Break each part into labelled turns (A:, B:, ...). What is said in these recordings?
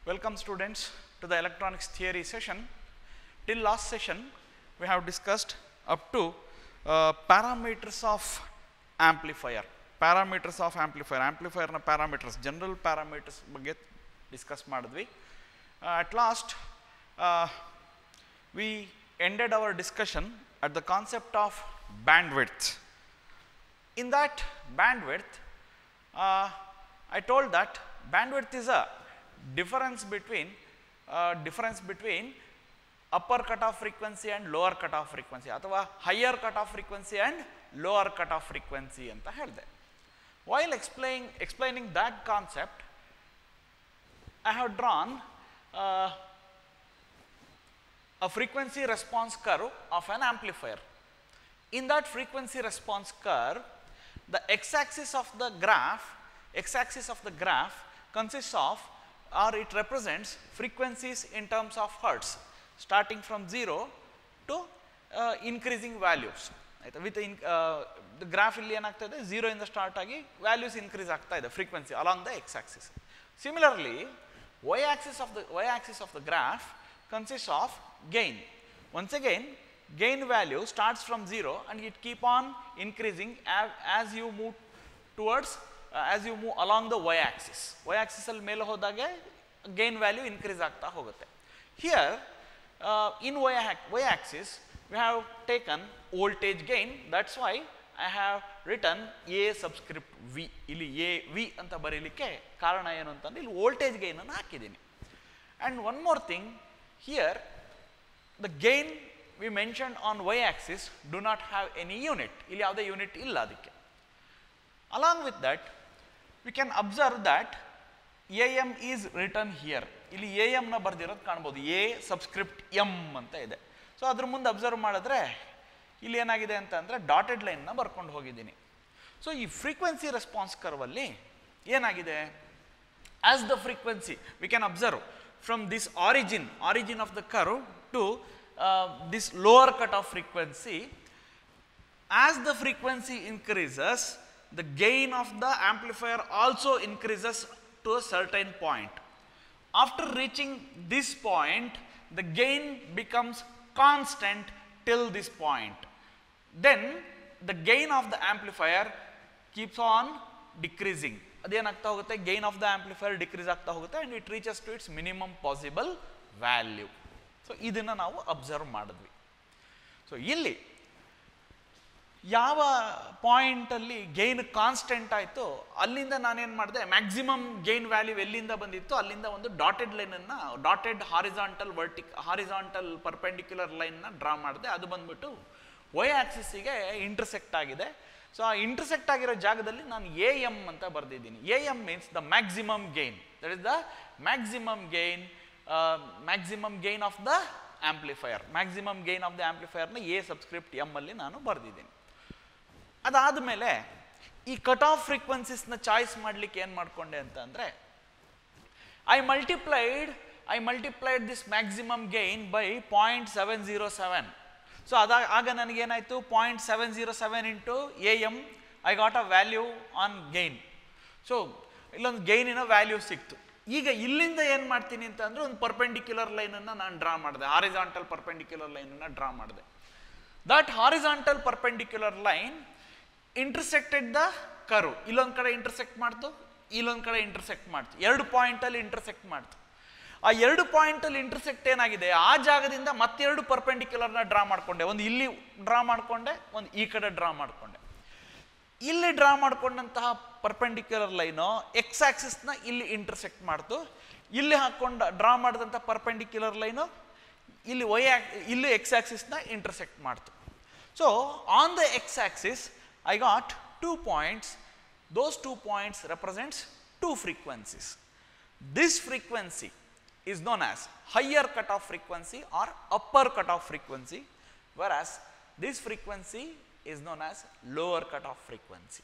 A: Welcome students to the electronics theory session. Till last session, we have discussed up to uh, parameters of amplifier. Parameters of amplifier. Amplifier ನ parameters, general parameters ಬಗ್ಗೆ discuss ಮಾಡಿದ್ವಿ. Uh, at last, uh, we ended our discussion at the concept of bandwidth. In that bandwidth, uh, I told that bandwidth is a difference between uh, difference between upper cutoff frequency and lower cutoff frequency ಅಥವಾ higher cutoff frequency and lower cutoff frequency ಅಂತ ಹೇಳಿದೆ while explain, explaining that concept I have drawn uh, a frequency response curve of an amplifier in that frequency response curve the x-axis of the graph x-axis of the graph consists of or it represents frequencies in terms of hertz starting from 0 to uh, increasing values ಆಯ್ತಾ within the graph ಇಲ್ಲಿ ಏನಾಗ್ತಾ ಇದೆ zero ಇಂದ start ಆಗಿ values increase ಆಗ್ತಾ ಇದೆ frequency along the X axis similarly Y axis of the Y axis of the graph consist of gain once again gain value starts from 0 and it keep on increasing as, as you move towards uh, as you move along the y axis y axis ಅಲ್ಲಿ ಮೇಲೆ ಹೋದಾಗೆ gain value increase ಆಗ್ತಾ ಹೋಗುತ್ತೆ here uh, in y, ac- y axis we have taken voltage gain that's why I have written a subscript v ಇಲ್ಲಿ a v ಅಂತ ಬರೀಲಿಕ್ಕೆ ಕಾರಣ ಏನು ಅಂತಂದ್ರೆ ಇಲ್ಲಿ ವೋಲ್ಟೇಜ್ ಗೈನ್ ಅನ್ನು ಹಾಕಿದ್ದೀನಿ and one more thing here the gain we mentioned on y axis do not have any unit ಇಲ್ಲಿ ಯಾವುದೇ ಯೂನಿಟ್ ಇಲ್ಲ ಅದಕ್ಕೆ along with that we can observe that am is written here ಇಲ್ಲಿ am ನ ಬರ್ದಿರೋದು ಕಾಣ್ಬೋದು a subscript m ಅಂತ ಇದೆ so ಅದ್ರ ಮುಂದೆ ಅಬ್ಸರ್ವ್ ಮಾಡಿದ್ರೆ ಇಲ್ಲಿ ಏನಾಗಿದೆ ಅಂತ ಅಂದರೆ ಡಾಟೆಡ್ ಲೈನ್ನ ಬರ್ಕೊಂಡು ಹೋಗಿದ್ದೀನಿ ಸೊ ಈ ಫ್ರೀಕ್ವೆನ್ಸಿ ರೆಸ್ಪಾನ್ಸ್ ಕರ್ವಲ್ಲಿ ಏನಾಗಿದೆ as the frequency we can observe from this origin origin of the curve to uh, this lower cutoff frequency as the frequency increases the gain of the amplifier also increases to a certain point after reaching this point the gain becomes constant till this point then the gain of the amplifier keeps on decreasing ಅದೇನಾಗ್ತಾ ಹೋಗುತ್ತೆ gain of the amplifier decrease ಆಗ್ತಾ ಹೋಗುತ್ತೆ and it reaches to its minimum possible value so ಇದನ್ನು ನಾವು observe ಮಾಡಿದ್ವಿ so ಇಲ್ಲಿ ಯಾವ ಪಾಯಿಂಟಲ್ಲಿ gain constant ಆಯಿತು ಅಲ್ಲಿಂದ ನಾನೇನು ಮಾಡಿದೆ ಮ್ಯಾಕ್ಸಿಮಮ್ ಗೈನ್ ವ್ಯಾಲ್ಯೂ ಎಲ್ಲಿಂದ ಬಂದಿತ್ತು ಅಲ್ಲಿಂದ ಒಂದು ಡಾಟೆಡ್ ಲೈನನ್ನು ಡಾಟೆಡ್ ಹಾರಿಸಾಂಟಲ್ ವರ್ಟಿಕ್ ಹಾರಿಸಾಂಟಲ್ ಪರ್ಪೆಂಡಿಕ್ಯುಲರ್ ಲೈನ್ನ ಡ್ರಾ ಮಾಡಿದೆ ಅದು ಬಂದ್ಬಿಟ್ಟು ವೈ ಆಕ್ಸಿಸ್ಸಿಗೆ ಇಂಟರ್ಸೆಕ್ಟ್ ಆಗಿದೆ ಸೊ ಆ ಇಂಟರ್ಸೆಕ್ಟ್ ಆಗಿರೋ ಜಾಗದಲ್ಲಿ ನಾನು ಎ ಎಮ್ ಅಂತ ಬರೆದಿದ್ದೀನಿ A M means the maximum gain that is the maximum gain maximum gain of the amplifier maximum gain of the ಆಂಪ್ಲಿಫೈಯರ್ನ ಎ ಸಬ್ಸ್ಕ್ರಿಪ್ಟ್ ಎಮ್ ಅಲ್ಲಿ ನಾನು ಬರೆದಿದ್ದೀನಿ ಅದಾದಮೇಲೆ ಈ ಕಟ್ ಆಫ್ ಫ್ರೀಕ್ವೆನ್ಸೀಸ್ನ ಚಾಯ್ಸ್ ಮಾಡಲಿಕ್ಕೆ ಏನು ಮಾಡಿಕೊಂಡೆ ಅಂತ ಅಂದರೆ I multiplied I multiplied this maximum gain by point seven zero seven so ಅದ ಆಗ ನನಗೇನಾಯಿತು point seven zero seven into A M I got a value on gain so ಇಲ್ಲೊಂದು ಗೈನಿನ ವ್ಯಾಲ್ಯೂ ಸಿಕ್ತು ಈಗ ಇಲ್ಲಿಂದ ಏನು ಮಾಡ್ತೀನಿ ಅಂತ ಅಂದರೆ ಒಂದು ಪರ್ಪೆಂಡಿಕ್ಯುಲರ್ ಲೈನನ್ನು ನಾನು ಡ್ರಾ ಮಾಡಿದೆ ಹಾರಿಸಾಂಟಲ್ ಪರ್ಪೆಂಡಿಕ್ಯುಲರ್ ಲೈನನ್ನು ಡ್ರಾ ಮಾಡಿದೆ that horizontal perpendicular line intersected the curve ಇಲ್ಲೊಂದು ಕಡೆ ಇಂಟರ್ಸೆಕ್ಟ್ ಮಾಡ್ತು ಇಲ್ಲೊಂದು ಕಡೆ ಇಂಟರ್ಸೆಕ್ಟ್ ಮಾಡ್ತು ಎರಡು ಪಾಯಿಂಟಲ್ಲಿ ಇಂಟರ್ಸೆಕ್ಟ್ ಮಾಡ್ತು ಆ ಎರಡು ಪಾಯಿಂಟಲ್ಲಿ ಇಂಟರ್ಸೆಕ್ಟ್ ಏನಾಗಿದೆ ಆ ಜಾಗದಿಂದ ಮತ್ತೆರಡು ಪರ್ಪೆಂಡಿಕ್ಯುಲರ್ನ ಡ್ರಾ ಮಾಡಿಕೊಂಡೆ ಒಂದು ಇಲ್ಲಿ ಡ್ರಾ ಮಾಡಿಕೊಂಡೆ ಒಂದು ಈ ಕಡೆ ಡ್ರಾ ಮಾಡಿಕೊಂಡೆ ಇಲ್ಲಿ ಡ್ರಾ ಮಾಡ್ಕೊಂಡಂತಹ ಪರ್ಪೆಂಡಿಕ್ಯುಲರ್ ಲೈನು ಎಕ್ಸ್ ಆಕ್ಸಿಸ್ನ ಇಲ್ಲಿ ಇಂಟರ್ಸೆಕ್ಟ್ ಮಾಡ್ತು ಇಲ್ಲಿ ಹಾಕ್ಕೊಂಡು ಡ್ರಾ ಮಾಡಿದಂಥ ಪರ್ಪೆಂಡಿಕ್ಯುಲರ್ ಲೈನು ಇಲ್ಲಿ ವೈ ಇಲ್ಲಿ ಎಕ್ಸ್ ಆಕ್ಸಿಸ್ನ ಇಂಟರ್ಸೆಕ್ಟ್ ಮಾಡ್ತು so on the X axis I got two points those two points represents two frequencies this frequency is known as higher cutoff frequency or upper cutoff frequency whereas this frequency is known as lower cutoff frequency.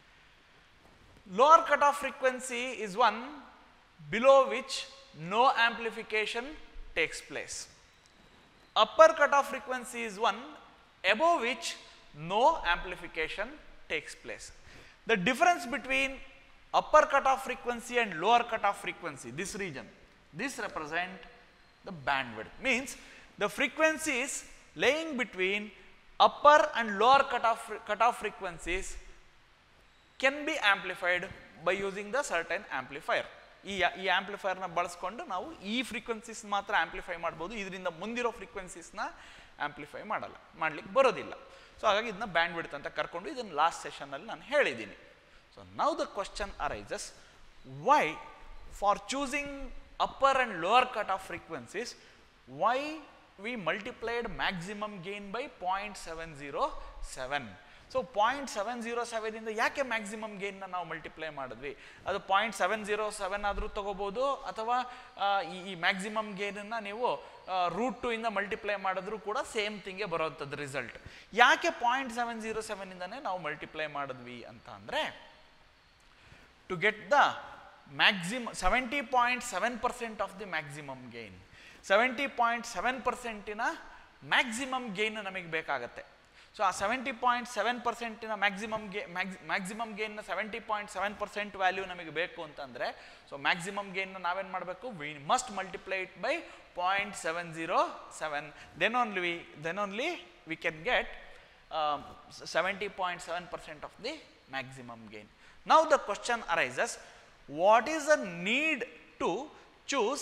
A: Lower cutoff frequency is one below which no amplification takes place. Upper cutoff frequency is one above which no amplification takes place. The difference between upper cutoff frequency and lower cutoff frequency, this region, This represent the bandwidth. Means the frequencies laying between upper and lower cutoff, cutoff frequencies can be amplified by using the certain amplifier. ಈ ಈ ಆಂಪ್ಲಿಫೈರ್ನ ಬಳಸ್ಕೊಂಡು ನಾವು ಈ frequencies ಮಾತ್ರ amplify ಮಾಡ್ಬೋದು ಇದರಿಂದ ಮುಂದಿರೋ ಫ್ರೀಕ್ವೆನ್ಸೀಸ್ನ amplify ಮಾಡಲ್ಲ ಮಾಡ್ಲಿಕ್ಕೆ ಬರೋದಿಲ್ಲ ಸೊ ಹಾಗಾಗಿ ಇದನ್ನ ಬ್ಯಾಂಡ್ ವಿಡ್ತ್ ಅಂತ ಕರ್ಕೊಂಡು ಇದನ್ನು ಲಾಸ್ಟ್ ಸೆಷನ್ನಲ್ಲಿ ನಾನು ಹೇಳಿದ್ದೀನಿ so now the question arises why for choosing upper and lower cut off frequencies why we multiplied maximum gain by point seven zero seven so point seven zero ಸೆವೆನಿಂದ ಯಾಕೆ maximum ಗೇನ್ನ ನಾವು multiply ಮಾಡಿದ್ವಿ ಅದು point seven zero seven ಆದರೂ ತಗೋಬೋದು ಅಥವಾ ಆ, ಈ ಈ ಮ್ಯಾಕ್ಸಿಮಮ್ ಗೇನನ್ನು ನೀವು ರೂಟ್ ಟು ಇಂದ ಮಲ್ಟಿಪ್ಲೈ ಮಾಡಿದ್ರು ಕೂಡ ಸೇಮ್ ಥಿಂಗೆ ಬರೋವಂಥದ್ದು ರಿಸಲ್ಟ್ ಯಾಕೆ ಪಾಯಿಂಟ್ ಸೆವೆನ್ ಜೀರೋ ಸೆವೆನಿಂದನೇ ನಾವು ಮಲ್ಟಿಪ್ಲೈ ಮಾಡಿದ್ವಿ ಅಂತ ಅಂದರೆ to get the maximum 70.7% of the maximum gain 70.7 ಪರ್ಸೆಂಟಿನ ಮ್ಯಾಕ್ಸಿಮಮ್ ಗೇನ್ ನಮಗೆ ಬೇಕಾಗತ್ತೆ ಸೊ ಆ ಸೆವೆಂಟಿ ಪಾಯಿಂಟ್ ಸೆವೆನ್ ಪರ್ಸೆಂಟಿನ ಮ್ಯಾಕ್ಸಿಮಮ್ ಗೇ ಮ್ಯಾಕ್ಸಿಮಮ್ ಗೇನ್ನ seventy point seven percent value ನಮಗೆ ಬೇಕು ಅಂತಂದರೆ ಸೊ ಮ್ಯಾಕ್ಸಿಮಮ್ ಗೇನ್ನ ನಾವೇನು ಮಾಡಬೇಕು we must multiply it by point seven zero seven then only we then only we can get seventy point seven percent of the maximum gain. Now the question arises, what is the need to choose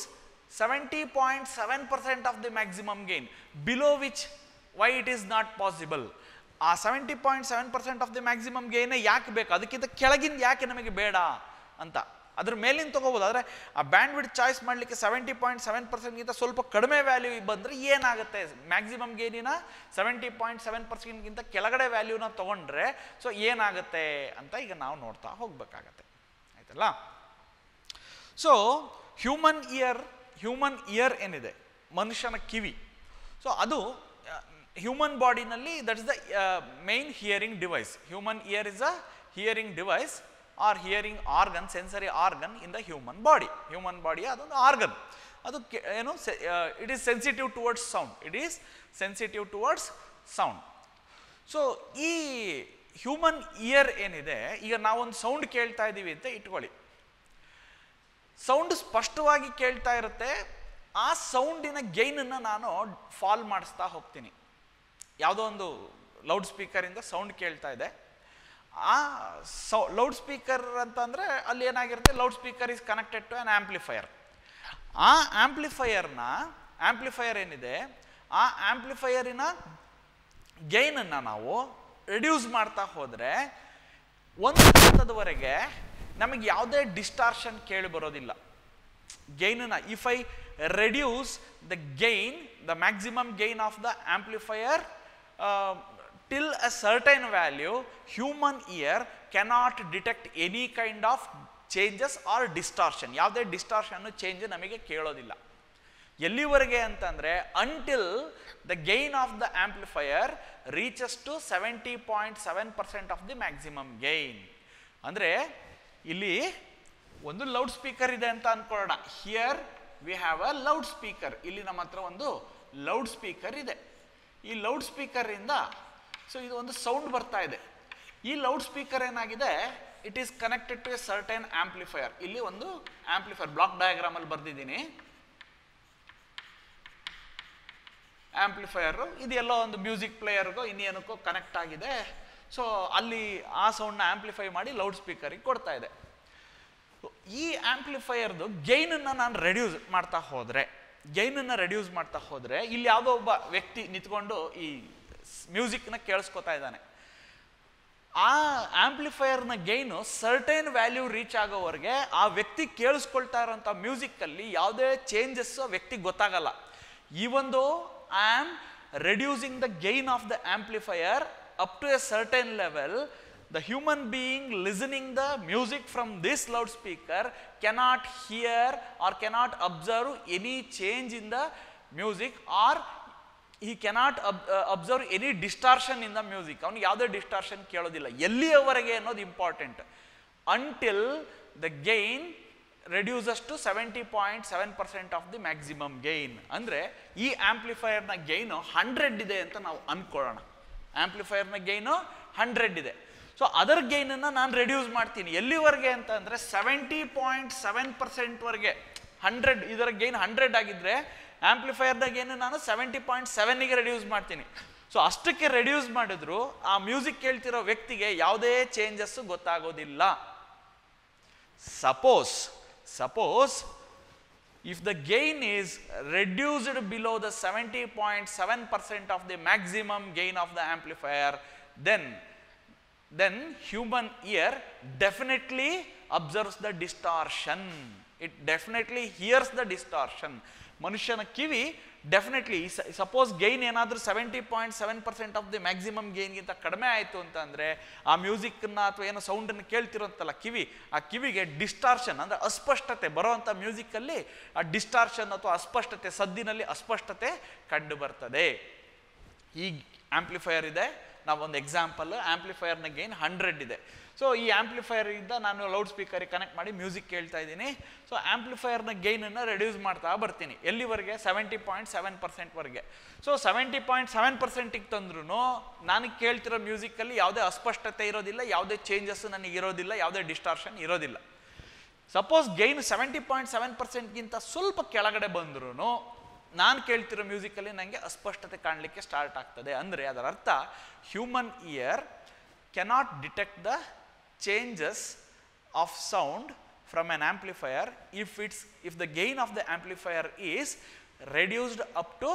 A: 70.7% of the maximum gain, below which why it is not possible? ಆ seventy point seven percent of the maximum ಗೇನೇ ಯಾಕೆ ಬೇಕು ಅದಕ್ಕಿಂತ ಕೆಳಗಿಂದ ಯಾಕೆ ನಮಗೆ ಬೇಡ ಅಂತ ಅದ್ರ ಮೇಲಿಂದ ತಗೋಬೋದು ಆದರೆ ಆ ಬ್ಯಾಂಡ್ ವಿಡ್ ಚಾಯ್ಸ್ ಮಾಡಲಿಕ್ಕೆ ಸೆವೆಂಟಿ ಪಾಯಿಂಟ್ ಸೆವೆನ್ ಪರ್ಸೆಂಟ್ಗಿಂತ ಸ್ವಲ್ಪ ಕಡಿಮೆ ವ್ಯಾಲ್ಯೂ ಬಂದರೆ ಏನಾಗುತ್ತೆ ಮ್ಯಾಕ್ಸಿಮಮ್ ಗೇನಿನ ಸೆವೆಂಟಿ ಪಾಯಿಂಟ್ ಸೆವೆನ್ ಪರ್ಸೆಂಟ್ಗಿಂತ ಕೆಳಗಡೆ ವ್ಯಾಲ್ಯೂನ ತೊಗೊಂಡ್ರೆ ಸೊ ಏನಾಗುತ್ತೆ ಅಂತ ಈಗ ನಾವು ನೋಡ್ತಾ ಹೋಗ್ಬೇಕಾಗತ್ತೆ ಆಯ್ತಲ್ಲ so human ear human ear ಏನಿದೆ ಮನುಷ್ಯನ ಕಿವಿ ಸೊ ಅದು ಹ್ಯೂಮನ್ ಬಾಡಿನಲ್ಲಿ that is the main hearing device human ear is a hearing device or hearing organ sensory organ in the human body human ಬಾಡಿಯ ಅದೊಂದು ಆರ್ಗನ್ ಅದು ಕೆ- ಏನು it is sensitive towards sound it is sensitive towards sound so ಈ human ear ಏನಿದೆ ಈಗ ನಾವೊಂದು sound ಕೇಳ್ತಾ ಇದ್ದೀವಿ ಅಂತ ಇಟ್ಕೊಳ್ಳಿ ಸೌಂಡ್ ಸ್ಪಷ್ಟವಾಗಿ ಕೇಳ್ತಾ ಇರುತ್ತೆ ಆ ಸೌಂಡಿನ ಗೈನನ್ನು ನಾನು ಫಾಲ್ ಮಾಡಿಸ್ತಾ ಹೋಗ್ತೀನಿ ಯಾವುದೋ ಒಂದು ಲೌಡ್ ಸ್ಪೀಕರಿಂದ ಸೌಂಡ್ ಕೇಳ್ತಾ ಇದೆ ಆ ಸೌ ಲೌಡ್ ಸ್ಪೀಕರ್ ಅಂತಂದರೆ ಅಲ್ಲಿ ಏನಾಗಿರುತ್ತೆ loudspeaker is connected to an amplifier ಆ ಆ್ಯಂಪ್ಲಿಫೈಯರ್ನ ಆ್ಯಂಪ್ಲಿಫೈಯರ್ ಏನಿದೆ ಆ ಆ್ಯಂಪ್ಲಿಫೈಯರಿನ ಗೈನನ್ನು ನಾವು ರಿಡ್ಯೂಸ್ ಮಾಡ್ತಾ ಹೋದರೆ ಒಂದು ಹಂತದವರೆಗೆ ನಮಗೆ ಯಾವುದೇ ಡಿಸ್ಟಾರ್ಷನ್ ಕೇಳಿ ಬರೋದಿಲ್ಲ ಗೈನನ್ನ if I reduce the gain the maximum gain of the amplifier till a certain value human ear cannot detect any kind of changes or distortion ಯಾವುದೇ ಡಿಸ್ಟಾರ್ಷನ್ ಚೇಂಜ್ ನಮಗೆ ಕೇಳೋದಿಲ್ಲ ಎಲ್ಲಿವರೆಗೆ ಅಂತಂದರೆ until the gain of the amplifier reaches to seventy point seven percent of the maximum gain ಅಂದರೆ ಇಲ್ಲಿ ಒಂದು loudspeaker ಇದೆ ಅಂತ ಅನ್ಕೊಳ್ಳೋಣ here we have a loudspeaker ಇಲ್ಲಿ ನಮ್ಮ ಹತ್ರ ಒಂದು ಲೌಡ್ ಸ್ಪೀಕರ್ ಇದೆ ಈ ಲೌಡ್ ಸ್ಪೀಕರಿಂದ ಸೊ ಇದು ಒಂದು ಸೌಂಡ್ ಬರ್ತಾ ಇದೆ ಈ ಲೌಡ್ ಸ್ಪೀಕರ್ ಏನಾಗಿದೆ it is connected to a certain amplifier ಇಲ್ಲಿ ಒಂದು ಆಂಪ್ಲಿಫೈರ್ ಬ್ಲಾಕ್ ಡಯಾಗ್ರಾಮಲ್ಲಿ ಬರೆದಿದ್ದೀನಿ ಆಂಪ್ಲಿಫೈಯರು ಇದು ಎಲ್ಲೋ ಒಂದು ಮ್ಯೂಸಿಕ್ ಪ್ಲೇಯರ್ಗೋ ಇನ್ನೇನಕ್ಕೋ ಕನೆಕ್ಟ್ ಆಗಿದೆ ಸೊ ಅಲ್ಲಿ ಆ ಸೌಂಡ್ನ ಆಂಪ್ಲಿಫೈ ಮಾಡಿ ಲೌಡ್ ಸ್ಪೀಕರಿಗೆ ಕೊಡ್ತಾ ಇದೆ ಈ ಆಂಪ್ಲಿಫೈಯರ್ದು ಗೈನನ್ನು ನಾನು ರೆಡ್ಯೂಸ್ ಮಾಡ್ತಾ ಹೋದರೆ ಗೈನನ್ನು ರೆಡ್ಯೂಸ್ ಮಾಡ್ತಾ ಹೋದರೆ ಇಲ್ಲಿ ಯಾವುದೋ ಒಬ್ಬ ವ್ಯಕ್ತಿ ನಿಂತ್ಕೊಂಡು ಈ ಮ್ಯೂಸಿಕ್ನ ಕೇಳಿಸ್ಕೊತಾ ಇದ್ದಾನೆ ಆ ಆಂಪ್ಲಿಫೈಯರ್ನ ಗೈನು ಸರ್ಟೈನ್ ವ್ಯಾಲ್ಯೂ ರೀಚ್ ಆಗೋವರೆಗೆ ಆ ವ್ಯಕ್ತಿ ಕೇಳಿಸ್ಕೊಳ್ತಾ ಇರೋಂಥ ಮ್ಯೂಸಿಕ್ಕಲ್ಲಿ ಯಾವುದೇ ಚೇಂಜಸ್ ವ್ಯಕ್ತಿಗೆ ಗೊತ್ತಾಗಲ್ಲ ಈ ಒಂದು I am reducing the gain of the amplifier up to a certain level the human being listening the music from this loudspeaker cannot hear or cannot observe any change in the music or he cannot ob- uh, observe any distortion in the music ಅವನಿಗೆ ಯಾವುದೇ distortion ಕೇಳೋದಿಲ್ಲ ಎಲ್ಲಿಯವರೆಗೆ ಅನ್ನೋದು important until the gain reduces to seventy point seven percent of the maximum gain ಅಂದರೆ ಈ ಆಂಪ್ಲಿಫೈಯರ್ನ gain hundred ಇದೆ ಅಂತ ನಾವು ಅನ್ಕೊಳ್ಳೋಣ ಆಂಪ್ಲಿಫೈಯರ್ನ ಗೈನು ಹಂಡ್ರೆಡ್ ಇದೆ ಸೊ ಅದರ್ ಗೈನನ್ನು ನಾನು ರೆಡ್ಯೂಸ್ ಮಾಡ್ತೀನಿ ಎಲ್ಲಿವರೆಗೆ ಅಂತ ಅಂದರೆ ಸೆವೆಂಟಿ ಪಾಯಿಂಟ್ ಸೆವೆನ್ ಪರ್ಸೆಂಟ್ವರೆಗೆ ಹಂಡ್ರೆಡ್ ಇದರ ಗೇನ್ ಹಂಡ್ರೆಡ್ ಆಗಿದ್ರೆ ಆಂಪ್ಲಿಫೈಯರ್ನ ಗೇನ್ ನಾನು ಸೆವೆಂಟಿ ಪಾಯಿಂಟ್ ಸೆವೆನ್ನಿಗೆ ರೆಡ್ಯೂಸ್ ಮಾಡ್ತೀನಿ ಸೊ ಅಷ್ಟಕ್ಕೆ ರೆಡ್ಯೂಸ್ ಮಾಡಿದ್ರು ಆ ಮ್ಯೂಸಿಕ್ ಕೇಳ್ತಿರೋ ವ್ಯಕ್ತಿಗೆ ಯಾವುದೇ ಚೇಂಜಸ್ ಗೊತ್ತಾಗೋದಿಲ್ಲ suppose suppose if the gain is reduced below the 70.7% of the maximum gain of the amplifier then then human ear definitely observes the distortion it definitely hears the distortion ಮನುಷ್ಯನ ಕಿವಿ definitely suppose gain ಏನಾದರೂ seventy point seven percent of the maximum ಗೈನ್ಗಿಂತ ಕಡಿಮೆ ಆಯಿತು ಅಂತ ಅಂದರೆ ಆ ಮ್ಯೂಸಿಕ್ನ ಅಥವಾ ಏನೋ ಸೌಂಡನ್ನು ಕೇಳ್ತಿರೋಂತಲ್ಲ ಕಿವಿ ಆ ಕಿವಿಗೆ ಡಿಸ್ಟಾರ್ಷನ್ ಅಂದರೆ ಅಸ್ಪಷ್ಟತೆ ಬರೋವಂಥ ಮ್ಯೂಸಿಕ್ಕಲ್ಲಿ ಆ ಡಿಸ್ಟಾರ್ಷನ್ ಅಥವಾ ಅಸ್ಪಷ್ಟತೆ ಸದ್ದಿನಲ್ಲಿ ಅಸ್ಪಷ್ಟತೆ ಕಂಡು ಬರ್ತದೆ ಈ ಆಂಪ್ಲಿಫೈಯರ್ ಇದೆ ನಾವೊಂದು ಎಕ್ಸಾಂಪಲ್ ಆಂಪ್ಲಿಫೈಯರ್ನ ಗೇನ್ ಹಂಡ್ರೆಡ್ ಇದೆ ಸೊ ಈ ಆಂಪ್ಲಿಫೈಯರ್ ಇಂದ ನಾನು ಲೌಡ್ ಸ್ಪೀಕರಿಗೆ ಕನೆಕ್ಟ್ ಮಾಡಿ ಮ್ಯೂಸಿಕ್ ಕೇಳ್ತಾ ಇದ್ದೀನಿ ಸೊ ಆಂಪ್ಲಿಫೈಯರ್ನ ಗೈನನ್ನು ರೆಡ್ಯೂಸ್ ಮಾಡ್ತಾ ಬರ್ತೀನಿ ಎಲ್ಲಿವರೆಗೆ ಸೆವೆಂಟಿ ಪಾಯಿಂಟ್ ಸೆವೆನ್ ಪರ್ಸೆಂಟ್ವರೆಗೆ ಸೊ ಸೆವೆಂಟಿ ಪಾಯಿಂಟ್ ಸೆವೆನ್ ಪರ್ಸೆಂಟಿಗೆ ತಂದ್ರೂ ನಾನು ಕೇಳ್ತಿರೋ ಮ್ಯೂಸಿಕಲ್ಲಿ ಯಾವುದೇ ಅಸ್ಪಷ್ಟತೆ ಇರೋದಿಲ್ಲ ಯಾವುದೇ ಚೇಂಜಸ್ ನನಗೆ ಇರೋದಿಲ್ಲ ಯಾವುದೇ ಡಿಸ್ಟಾರ್ಷನ್ ಇರೋದಿಲ್ಲ suppose gain seventy point seven ಪರ್ಸೆಂಟ್ಗಿಂತ ಸ್ವಲ್ಪ ಕೆಳಗಡೆ ಬಂದ್ರೂ ನಾನು ಕೇಳ್ತಿರೋ ಮ್ಯೂಸಿಕಲ್ಲಿ ನನಗೆ ಅಸ್ಪಷ್ಟತೆ ಕಾಣಲಿಕ್ಕೆ ಸ್ಟಾರ್ಟ್ ಆಗ್ತದೆ ಅಂದರೆ ಅದರ ಅರ್ಥ human ear cannot detect the changes of sound from an amplifier if it's if the gain of the amplifier is reduced up to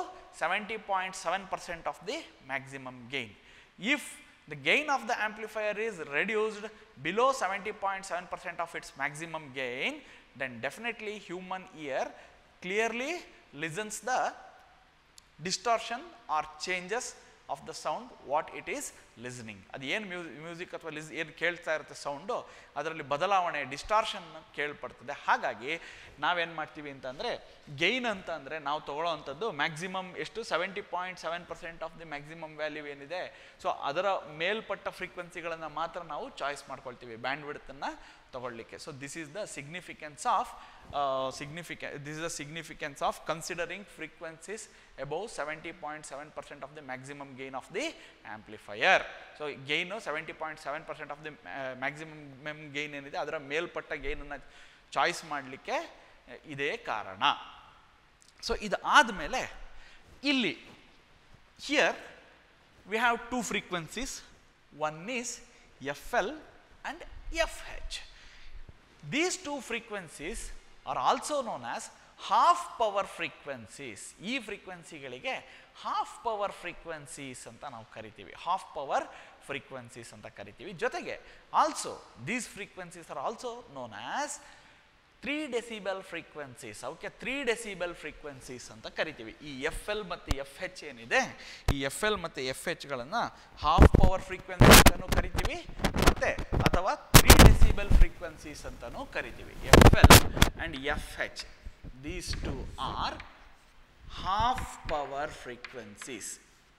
A: 70.7% of the maximum gain. If the gain of the amplifier is reduced below 70.7% of its maximum gain, then definitely human ear clearly listens the distortion or changes of the sound what it is listening ಅದು ಏನು mu music ಅಥವಾ ಲಿಸ್ ಏನು ಕೇಳ್ತಾ ಇರುತ್ತೆ sound ಅದರಲ್ಲಿ ಬದಲಾವಣೆ distortion ಕೇಳ್ಪಡ್ತದೆ ಹಾಗಾಗಿ ನಾವೇನು ಮಾಡ್ತೀವಿ ಅಂತಂದರೆ ಗೈನ್ ಅಂತ ಅಂದರೆ ನಾವು ತಗೊಳ್ಳೋ ಅಂಥದ್ದು ಮ್ಯಾಕ್ಸಿಮಮ್ ಎಷ್ಟು seventy point seven percent of the maximum value ಏನಿದೆ ಸೊ ಅದರ ಮೇಲ್ಪಟ್ಟ ಫ್ರೀಕ್ವೆನ್ಸಿಗಳನ್ನು ಮಾತ್ರ ನಾವು ಚಾಯ್ಸ್ ಮಾಡ್ಕೊಳ್ತೀವಿ ಬ್ಯಾಂಡ್ ವಿಡ್ತನ್ನು ತಗೊಳ್ಳಿಕ್ಕೆ so this is the significance of significance this is the significance of considering frequencies above 70.7% of the maximum gain of the amplifier. So gain seventy point seven percent of the maximum gain ಏನಿದೆ ಅದರ ಮೇಲ್ಪಟ್ಟ ಗೈನನ್ನು choice ಮಾಡಲಿಕ್ಕೆ ಇದೇ ಕಾರಣ so ಇದು ಆದಮೇಲೆ ಇಲ್ಲಿ here we have two frequencies one is F L and F H These two frequencies are also known as half power frequencies ಈ ಫ್ರೀಕ್ವೆನ್ಸಿಗಳಿಗೆ ಹಾಫ್ ಪವರ್ ಫ್ರೀಕ್ವೆನ್ಸೀಸ್ ಅಂತ ನಾವು ಕರಿತೀವಿ ಹಾಫ್ ಪವರ್ ಫ್ರೀಕ್ವೆನ್ಸೀಸ್ ಅಂತ ಕರಿತೀವಿ ಜೊತೆಗೆ also these frequencies are also known as three decibel frequencies ಅವಕ್ಕೆ three decibel frequencies ಅಂತ ಕರಿತೀವಿ ಈ ಎಫ್ ಎಲ್ ಮತ್ತು ಎಫ್ ಹೆಚ್ ಏನಿದೆ ಈ ಎಫ್ ಎಲ್ ಮತ್ತು ಎಫ್ ಹೆಚ್ಗಳನ್ನು ಹಾಫ್ ಪವರ್ ಫ್ರೀಕ್ವೆನ್ಸಿ ಅಂತಲೂ ಕರಿತೀವಿ ಮತ್ತೆ ಅಥವಾ ತ್ರೀ ಡೆಸಿಬಲ್ ಫ್ರೀಕ್ವೆನ್ಸೀಸ್ ಅಂತಲೂ ಕರಿತೀವಿ F L and F H these two are half power frequencies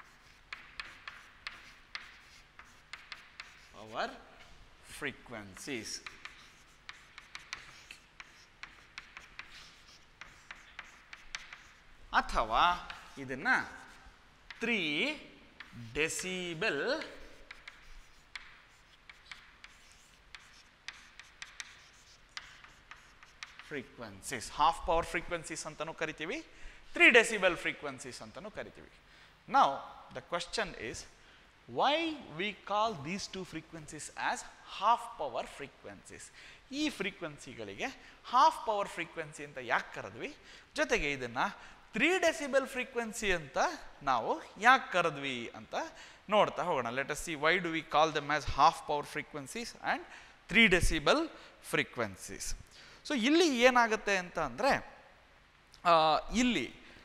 A: power frequencies ಅಥವಾ ಇದನ್ನ three decibel frequencies half power frequencies ಅಂತಲೂ ಕರಿತೀವಿ ತ್ರೀ ಡೆಸಿಬಲ್ ಫ್ರೀಕ್ವೆನ್ಸೀಸ್ ಅಂತಲೂ ಕರಿತೀವಿ ನಾವು the question is why we call these two frequencies as half power frequencies ಈ ಫ್ರೀಕ್ವೆನ್ಸಿಗಳಿಗೆ half power frequency ಅಂತ ಯಾಕೆ ಕರೆದ್ವಿ ಜೊತೆಗೆ ಇದನ್ನು ತ್ರೀ ಡೆಸಿಬಲ್ ಫ್ರೀಕ್ವೆನ್ಸಿ ಅಂತ ನಾವು ಯಾಕೆ ಕರೆದ್ವಿ ಅಂತ ನೋಡ್ತಾ ಹೋಗೋಣ let us see why do we call them as half power frequencies and three decibel frequencies so ಇಲ್ಲಿ ಏನಾಗುತ್ತೆ ಅಂತ ಅಂದರೆ ಇಲ್ಲಿ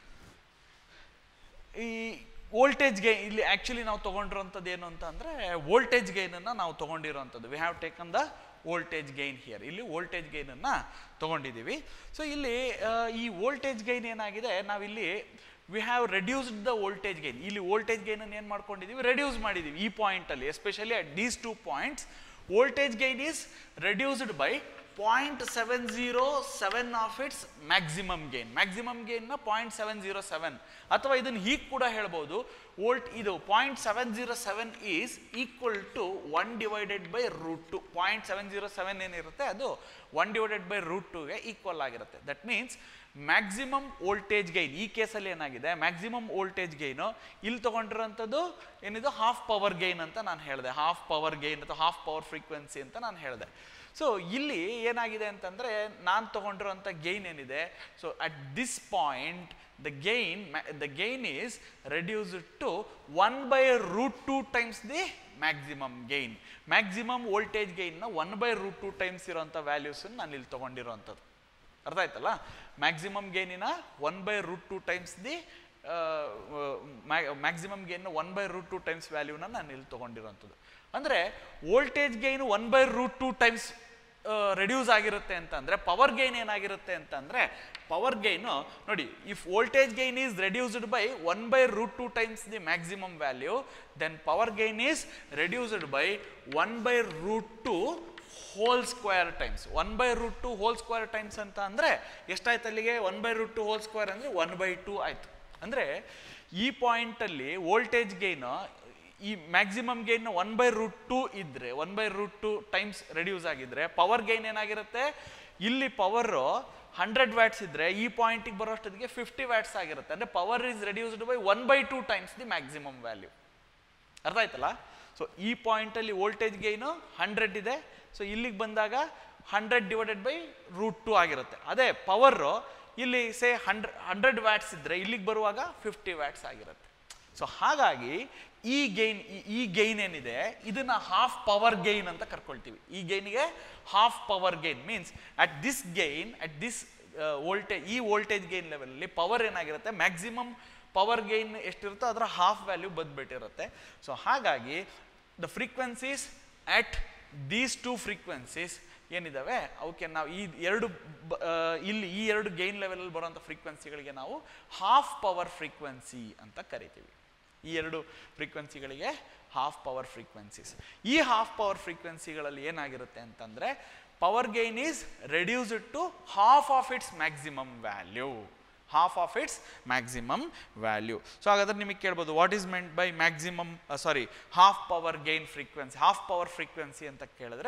A: ಈ ವೋಲ್ಟೇಜ್ ಗೈನ್ ಇಲ್ಲಿ ಆ್ಯಕ್ಚುಲಿ ನಾವು ತೊಗೊಂಡಿರೋಂಥದ್ದು ಏನು ಅಂತ ಅಂದರೆ ವೋಲ್ಟೇಜ್ ಗೈನನ್ನು ನಾವು ತೊಗೊಂಡಿರೋಂಥದ್ದು we have taken the voltage gain here ಇಲ್ಲಿ ವೋಲ್ಟೇಜ್ ಗೈನನ್ನು ತೊಗೊಂಡಿದ್ದೀವಿ ಸೊ ಇಲ್ಲಿ ಆ, ಈ ವೋಲ್ಟೇಜ್ ಗೈನ್ ಏನಾಗಿದೆ ನಾವಿಲ್ಲಿ we have reduced the voltage gain ಇಲ್ಲಿ ವೋಲ್ಟೇಜ್ ಗೈನನ್ನು ಏನು ಮಾಡ್ಕೊಂಡಿದ್ದೀವಿ ರೆಡ್ಯೂಸ್ ಮಾಡಿದ್ದೀವಿ ಈ ಪಾಯಿಂಟಲ್ಲಿ especially at these two points voltage gain is reduced by point seven zero seven of its maximum gain maximum ಗೇನ್ನ ಪಾಯಿಂಟ್ ಸೆವೆನ್ ಜೀರೋ ಸೆವೆನ್ ಅಥವಾ ಇದನ್ನು ಹೀಗೆ ಕೂಡ ಹೇಳ್ಬೋದು ವೋಲ್ಟ್ ಇದು point seven zero seven is equal to one divided by root two point seven zero seven ಏನಿರುತ್ತೆ ಅದು one divided by root ಟುಗೆ ಈಕ್ವಲ್ ಆಗಿರುತ್ತೆ that means maximum voltage gain ಈ ಕೇಸಲ್ಲಿ ಏನಾಗಿದೆ ಮ್ಯಾಕ್ಸಿಮಮ್ ವೋಲ್ಟೇಜ್ ಗೈನು ಇಲ್ಲಿ ತೊಗೊಂಡಿರೋಂಥದ್ದು ಏನಿದು ಹಾಫ್ ಪವರ್ ಗೈನ್ ಅಂತ ನಾನು ಹೇಳಿದೆ ಹಾಫ್ ಪವರ್ ಗೈನ್ ಅಥವಾ ಹಾಫ್ ಪವರ್ ಫ್ರೀಕ್ವೆನ್ಸಿ ಅಂತ ನಾನು ಹೇಳಿದೆ ಸೊ ಇಲ್ಲಿ ಏನಾಗಿದೆ ಅಂತಂದರೆ ನಾನು ತೊಗೊಂಡಿರೋಂಥ ಗೈನ್ ಏನಿದೆ so at this point the gain the gain is reduced to one by root two times the maximum gain maximum voltage ಗೈನ್ನ one by root two times ಇರೋಂಥ ವ್ಯಾಲ್ಯೂಸನ್ನು ನಾನು ಇಲ್ಲಿ ತೊಗೊಂಡಿರೋಂಥದ್ದು ಅರ್ಥ ಆಯ್ತಲ್ಲ ಮ್ಯಾಕ್ಸಿಮಮ್ ಗೇನಿನ one by root two times the maximum gain one by root two times ವ್ಯಾಲ್ಯೂನ ನಾನು ಇಲ್ಲಿ ತೊಗೊಂಡಿರೋಂಥದ್ದು ಅಂದರೆ voltage gain one by root two times reduce ಆಗಿರುತ್ತೆ ಅಂತಂದರೆ ಪವರ್ ಗೈನ್ ಏನಾಗಿರುತ್ತೆ ಅಂತಂದರೆ ಪವರ್ ಗೈನು ನೋಡಿ if voltage gain is reduced by one by root two times the maximum value then power gain is reduced by one by root two whole square times one by root two whole square times ಅಂತ ಅಂದರೆ ಎಷ್ಟಾಯ್ತು ಅಲ್ಲಿಗೆ one by root two whole square ಅಂದರೆ one by to ಆಯಿತು ಅಂದರೆ ಈ ಪಾಯಿಂಟಲ್ಲಿ voltage gain ಈ maximum gain one by root two ಇದ್ದರೆ one by root two times reduce ಆಗಿದ್ರೆ ಪವರ್ ಗೈನ್ ಏನಾಗಿರುತ್ತೆ ಇಲ್ಲಿ ಪವರು ಹಂಡ್ರೆಡ್ ವ್ಯಾಟ್ಸ್ ಇದ್ದರೆ ಈ ಪಾಯಿಂಟಿಗೆ ಬರೋಷ್ಟೊತ್ತಿಗೆ ಫಿಫ್ಟಿ ವ್ಯಾಟ್ಸ್ ಆಗಿರುತ್ತೆ ಅಂದರೆ power is reduced by one by two times the maximum value ಅರ್ಥ ಆಯ್ತಲ್ಲ ಸೊ ಈ ಪಾಯಿಂಟಲ್ಲಿ ವೋಲ್ಟೇಜ್ ಗೈನು ಹಂಡ್ರೆಡ್ ಇದೆ ಸೊ ಇಲ್ಲಿಗೆ ಬಂದಾಗ hundred divided by root two ಆಗಿರುತ್ತೆ ಅದೇ ಪವರು ಇಲ್ಲಿ ಸೇ ಹಂಡ್ರೆ ಹಂಡ್ರೆಡ್ ವ್ಯಾಟ್ಸ್ ಇದ್ದರೆ ಇಲ್ಲಿಗೆ ಬರುವಾಗ ಫಿಫ್ಟಿ ವ್ಯಾಟ್ಸ್ ಆಗಿರುತ್ತೆ ಸೊ ಹಾಗಾಗಿ ಈ ಗೈನ್ ಈ ಗೈನ್ ಏನಿದೆ ಇದನ್ನ ಹಾಫ್ ಪವರ್ ಗೈನ್ ಅಂತ ಕರ್ಕೊಳ್ತೀವಿ ಈ ಗೈನ್ಗೆ half power gain means at this gain at this voltage ಈ ವೋಲ್ಟೇಜ್ ಗೈನ್ ಲೆವೆಲಲ್ಲಿ ಪವರ್ ಏನಾಗಿರುತ್ತೆ ಮ್ಯಾಕ್ಸಿಮಮ್ ಪವರ್ ಗೈನ್ ಎಷ್ಟಿರುತ್ತೋ ಅದರ ಹಾಫ್ ವ್ಯಾಲ್ಯೂ ಬಂದ್ಬಿಟ್ಟಿರುತ್ತೆ ಸೊ ಹಾಗಾಗಿ the frequencies at these two frequencies ಏನಿದಾವೆ ಅವಕ್ಕೆ ನಾವು ಈ ಎರಡು ಬ- ಆ, ಇಲ್ಲಿ ಈ ಎರಡು ಗೈನ್ ಲೆವೆಲಲ್ಲಿ ಬರುವಂಥ ಫ್ರೀಕ್ವೆನ್ಸಿಗಳಿಗೆ ನಾವು ಹಾಫ್ ಪವರ್ ಫ್ರೀಕ್ವೆನ್ಸಿ ಅಂತ ಕರಿತೀವಿ ಈ ಎರಡು ಫ್ರೀಕ್ವೆನ್ಸಿಗಳಿಗೆ ಹಾಫ್ ಪವರ್ ಫ್ರೀಕ್ವೆನ್ಸೀಸ್ ಈ ಹಾಫ್ ಪವರ್ ಫ್ರೀಕ್ವೆನ್ಸಿಗಳಲ್ಲಿ ಏನಾಗಿರುತ್ತೆ ಅಂತಂದರೆ power gain is reduced to half of its maximum value half of its maximum value so ಹಾಗಾದ್ರೆ ನಿಮಗೆ ಕೇಳ್ಬೋದು what is meant by maximum sorry half power gain frequency half power frequency ಅಂತ ಕೇಳಿದ್ರೆ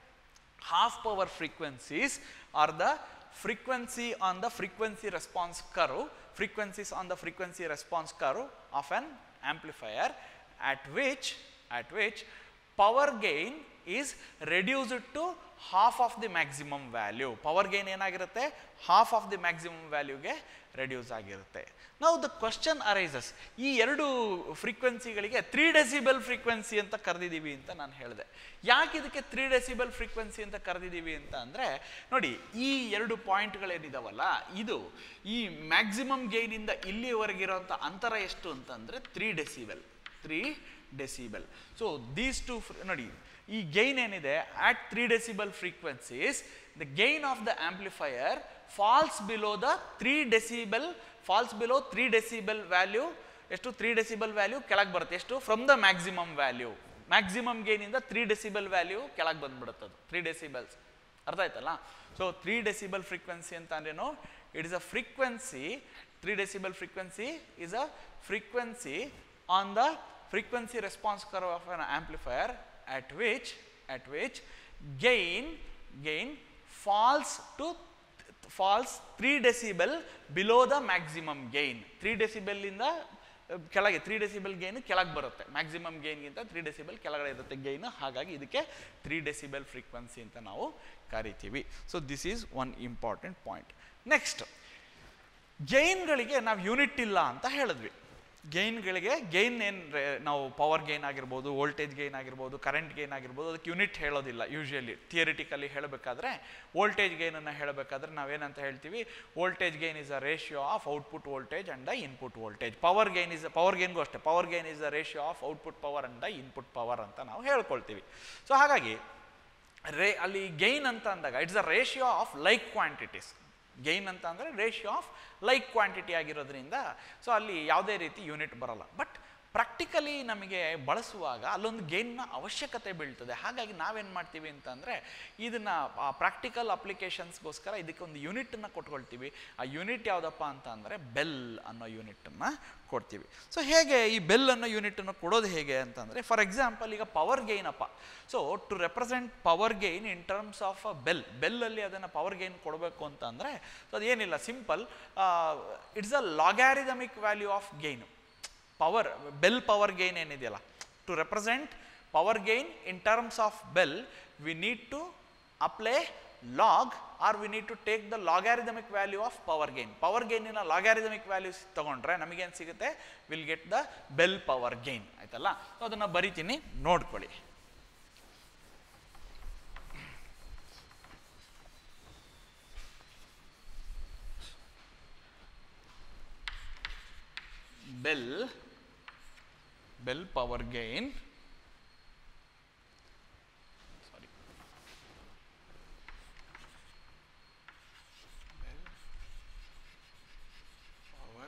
A: half power frequencies are the frequency on the frequency response curve frequencies on the frequency response curve of an amplifier at which at which power gain is reduced to half of the maximum value power gain ಏನಾಗಿರುತ್ತೆ half of the maximum ವ್ಯಾಲ್ಯೂಗೆ reduce ಆಗಿರುತ್ತೆ ನಾವು the question arises ಈ ಎರಡು ಫ್ರೀಕ್ವೆನ್ಸಿಗಳಿಗೆ three decibel frequency ಅಂತ ಕರೆದಿದ್ದೀವಿ ಅಂತ ನಾನು ಹೇಳಿದೆ ಯಾಕೆ ಇದಕ್ಕೆ ತ್ರೀ ಡೆಸಿಬಲ್ ಫ್ರೀಕ್ವೆನ್ಸಿ ಅಂತ ಕರೆದಿದ್ದೀವಿ ಅಂತ ಅಂದರೆ ನೋಡಿ ಈ ಎರಡು ಪಾಯಿಂಟ್ಗಳೇನಿದಾವಲ್ಲ ಇದು ಈ ಮ್ಯಾಕ್ಸಿಮಮ್ ಗೈನಿಂದ ಇಲ್ಲಿವರೆಗಿರೋಂಥ ಅಂತರ ಎಷ್ಟು ಅಂತಂದರೆ three decibel three decibel so these two ನೋಡಿ ಈ ಗೈನ್ ಏನಿದೆ at three decibel frequencies the gain of the amplifier falls below the three decibel falls below three decibel value ಎಷ್ಟು ತ್ರೀ ಡೆಸಿಬಲ್ ವ್ಯಾಲ್ಯೂ ಕೆಳಗೆ ಬರುತ್ತೆ ಎಷ್ಟು from the maximum value maximum ಗೇನಿಂದ three decibel value ಕೆಳಗೆ ಬಂದ್ಬಿಡುತ್ತೆ ಅದು three decibels ಅರ್ಥ ಆಯ್ತಲ್ಲ ಸೊ ತ್ರೀ ಡೆಸಿಬಲ್ ಫ್ರೀಕ್ವೆನ್ಸಿ ಅಂತ ಅಂದ್ರೇನು it is a frequency three decibel frequency is a frequency on the frequency response curve of an amplifier at which at which gain gain falls to falls 3 decibel below the maximum gain 3 decibel ಇಂದ ಅಹ್, ಕೆಳಗೆ three decibel gain ಕೆಳಗೆ ಬರುತ್ತೆ maximum ಗೇನ್ಗಿಂತ three decibel ಕೆಳಗಡೆ ಇರುತ್ತೆ gain ಹಾಗಾಗಿ ಇದಕ್ಕೆ three decibel frequency ಅಂತ ನಾವು ಕರಿತೀವಿ so this is one important point next ಗೈನ್ಗಳಿಗೆ ನಾವು ಯೂನಿಟ್ ಇಲ್ಲ ಅಂತ ಹೇಳಿದ್ವಿ ಗೈನ್ಗಳಿಗೆ ಗೈನ್ ಏನು ನಾವು ಪವರ್ ಗೈನ್ ಆಗಿರ್ಬೋದು ವೋಲ್ಟೇಜ್ ಗೈನ್ ಆಗಿರ್ಬೋದು ಕರೆಂಟ್ ಗೈನ್ ಆಗಿರ್ಬೋದು ಅದಕ್ಕೆ ಯೂನಿಟ್ ಹೇಳೋದಿಲ್ಲ ಯೂಶುವಲಿ ಥಿಯರಿಟಿಕಲಿ ಹೇಳಬೇಕಾದ್ರೆ ವೋಲ್ಟೇಜ್ ಗೈನನ್ನು ಹೇಳಬೇಕಾದ್ರೆ ನಾವೇನಂತ ಹೇಳ್ತೀವಿ voltage gain is a ratio of output voltage and the input voltage power gain is power ಗೈನ್ಗೂ ಅಷ್ಟೇ power gain is the ratio of output power and the input power ಅಂತ ನಾವು ಹೇಳ್ಕೊಳ್ತೀವಿ so ಹಾಗಾಗಿ ರೇ ಅಲ್ಲಿ ಗೈನ್ ಅಂತ ಅಂದಾಗ it's a ratio of like quantities gain ಅಂತ ಅಂದರೆ ರೇಷಿಯೋ ಆಫ್ ಲೈಕ್ ಕ್ವಾಂಟಿಟಿ ಆಗಿರೋದ್ರಿಂದ ಸೊ ಅಲ್ಲಿ ಯಾವುದೇ ರೀತಿ ಯೂನಿಟ್ ಬರಲ್ಲ ಬಟ್ ಪ್ರಾಕ್ಟಿಕಲಿ ನಮಗೆ ಬಳಸುವಾಗ ಅಲ್ಲೊಂದು ಗೇನ್ನ ಅವಶ್ಯಕತೆ ಬೀಳ್ತದೆ ಹಾಗಾಗಿ ನಾವೇನು ಮಾಡ್ತೀವಿ ಅಂತಂದರೆ ಇದನ್ನು ಪ್ರಾಕ್ಟಿಕಲ್ ಅಪ್ಲಿಕೇಶನ್ಸ್ಗೋಸ್ಕರ ಇದಕ್ಕೆ ಒಂದು ಯೂನಿಟನ್ನು ಕೊಟ್ಕೊಳ್ತೀವಿ ಆ ಯೂನಿಟ್ ಯಾವುದಪ್ಪ ಅಂತ ಅಂದರೆ ಬೆಲ್ ಅನ್ನೋ ಯೂನಿಟನ್ನು ಕೊಡ್ತೀವಿ ಸೊ ಹೇಗೆ ಈ ಬೆಲ್ ಅನ್ನೋ ಯೂನಿಟನ್ನು ಕೊಡೋದು ಹೇಗೆ ಅಂತಂದರೆ ಫಾರ್ ಎಕ್ಸಾಂಪಲ್ ಈಗ ಪವರ್ ಗೈನ್ ಅಪ್ಪ so to represent power gain in terms of a bel ಬೆಲ್ಲಲ್ಲಿ ಅದನ್ನು ಪವರ್ ಗೈನ್ ಕೊಡಬೇಕು ಅಂತ ಅಂದರೆ ಸೊ ಅದೇನಿಲ್ಲ simple it's a logarithmic value of gain power bel power gain ಏನಿದೆಯಲ್ಲ to represent power gain in terms of bel we need to apply log or we need to take the logarithmic value of power gain power ಗೈನಿನ logarithmic values ತಗೊಂಡ್ರೆ ನಮಗೇನು ಸಿಗುತ್ತೆ will get the bel power gain ಆಯ್ತಲ್ಲ so ಅದನ್ನು ಬರಿತೀನಿ ನೋಡ್ಕೊಳ್ಳಿ bell bell power gain sorry bell power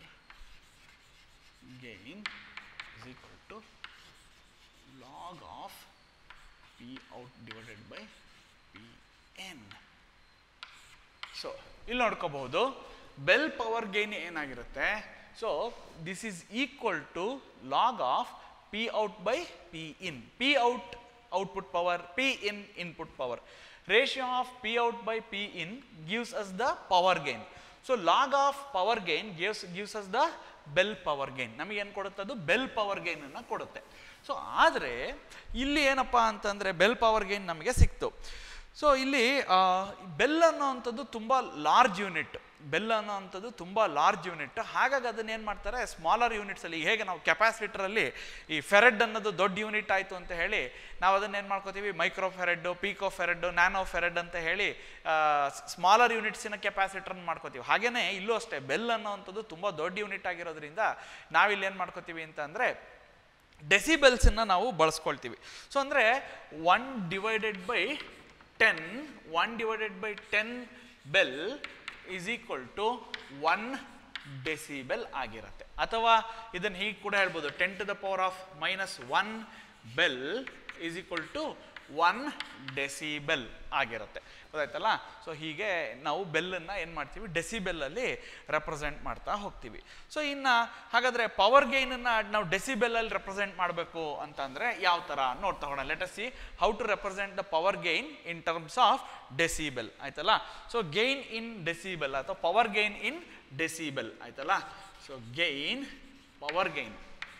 A: gain is equal to log of p out divided by pn so ಇಲ್ಲಿ ನೋಡ್ಕೋಬಹುದು ಬೆಲ್ ಪವರ್ ಗೇನ್ ಏನಾಗಿರುತ್ತೆ so this is equal to log of P out by P in P out output power P in input power ratio of P out by P in gives us the power gain so log of power gain gives gives us the bel power gain ನಮಗೆ ಏನು ಕೊಡುತ್ತೆ ಅದು bell power ಗೇನನ್ನು ಕೊಡುತ್ತೆ so ಆದರೆ ಇಲ್ಲಿ ಏನಪ್ಪ ಅಂತಂದರೆ bell power gain ನಮಗೆ ಸಿಕ್ತು ಸೊ ಇಲ್ಲಿ ಬೆಲ್ ಅನ್ನೋವಂಥದ್ದು ತುಂಬ ಲಾರ್ಜ್ ಯೂನಿಟ್ ಬೆಲ್ ಅನ್ನೋವಂಥದ್ದು ತುಂಬ ಲಾರ್ಜ್ ಯೂನಿಟ್ ಹಾಗಾಗಿ ಅದನ್ನ ಏನು ಮಾಡ್ತಾರೆ ಸ್ಮಾಲರ್ ಯೂನಿಟ್ಸಲ್ಲಿ ಹೇಗೆ ನಾವು ಕೆಪಾಸಿಟರಲ್ಲಿ ಈ ಫೆರೆಡ್ ಅನ್ನೋದು ದೊಡ್ಡ ಯೂನಿಟ್ ಆಯಿತು ಅಂತ ಹೇಳಿ ನಾವು ಅದನ್ನ ಏನು ಮಾಡ್ಕೋತೀವಿ micro farad pico farad nano farad ಅಂತ ಹೇಳಿ ಸ್ಮಾಲರ್ ಯೂನಿಟ್ಸಿನ ಕೆಪಾಸಿಟರ್ನ ಮಾಡ್ಕೋತೀವಿ ಹಾಗೆಯೇ ಇಲ್ಲೂ ಅಷ್ಟೇ ಬೆಲ್ ಅನ್ನೋವಂಥದ್ದು ತುಂಬ ದೊಡ್ಡ ಯೂನಿಟ್ ಆಗಿರೋದ್ರಿಂದ ನಾವಿಲ್ಲಿ ಏನು ಮಾಡ್ಕೋತೀವಿ ಅಂತ ಅಂದರೆ ಡೆಸಿಬೆಲ್ಸನ್ನು ನಾವು ಬಳಸ್ಕೊಳ್ತೀವಿ ಸೊ ಅಂದರೆ one divided by ten one divided by ten bel is equal to one decibel ಆಗಿರುತ್ತೆ ಅಥವಾ ಇದನ್ನು ಹೀಗೆ ಕೂಡ ಹೇಳ್ಬೋದು ten to the power of minus one bel is equal to one decibel ಆಗಿರುತ್ತೆ ಗೊತ್ತಾಯ್ತಲ್ಲ ಸೊ ಹೀಗೆ ನಾವು ಬೆಲ್ಲನ್ನು ಏನು ಮಾಡ್ತೀವಿ ಡೆಸಿಬೆಲ್ಲಲ್ಲಿ ರೆಪ್ರೆಸೆಂಟ್ ಮಾಡ್ತಾ ಹೋಗ್ತೀವಿ ಸೊ ಇನ್ನು ಹಾಗಾದರೆ ಪವರ್ ಗೈನನ್ನು ನಾವು ಡೆಸಿಬೆಲ್ಲಲ್ಲಿ ರೆಪ್ರೆಸೆಂಟ್ ಮಾಡಬೇಕು ಅಂತಂದರೆ ಯಾವ ಥರ ನೋಡ್ತಾ ಹೋಗೋಣ let see how to represent the power gain in terms of decibel ಆಯ್ತಲ್ಲ ಸೊ ಗೈನ್ ಇನ್ ಡೆಸಿಬೆಲ್ ಅಥವಾ ಪವರ್ ಗೈನ್ ಇನ್ ಡೆಸಿಬೆಲ್ ಆಯ್ತಲ್ಲ so gain power gain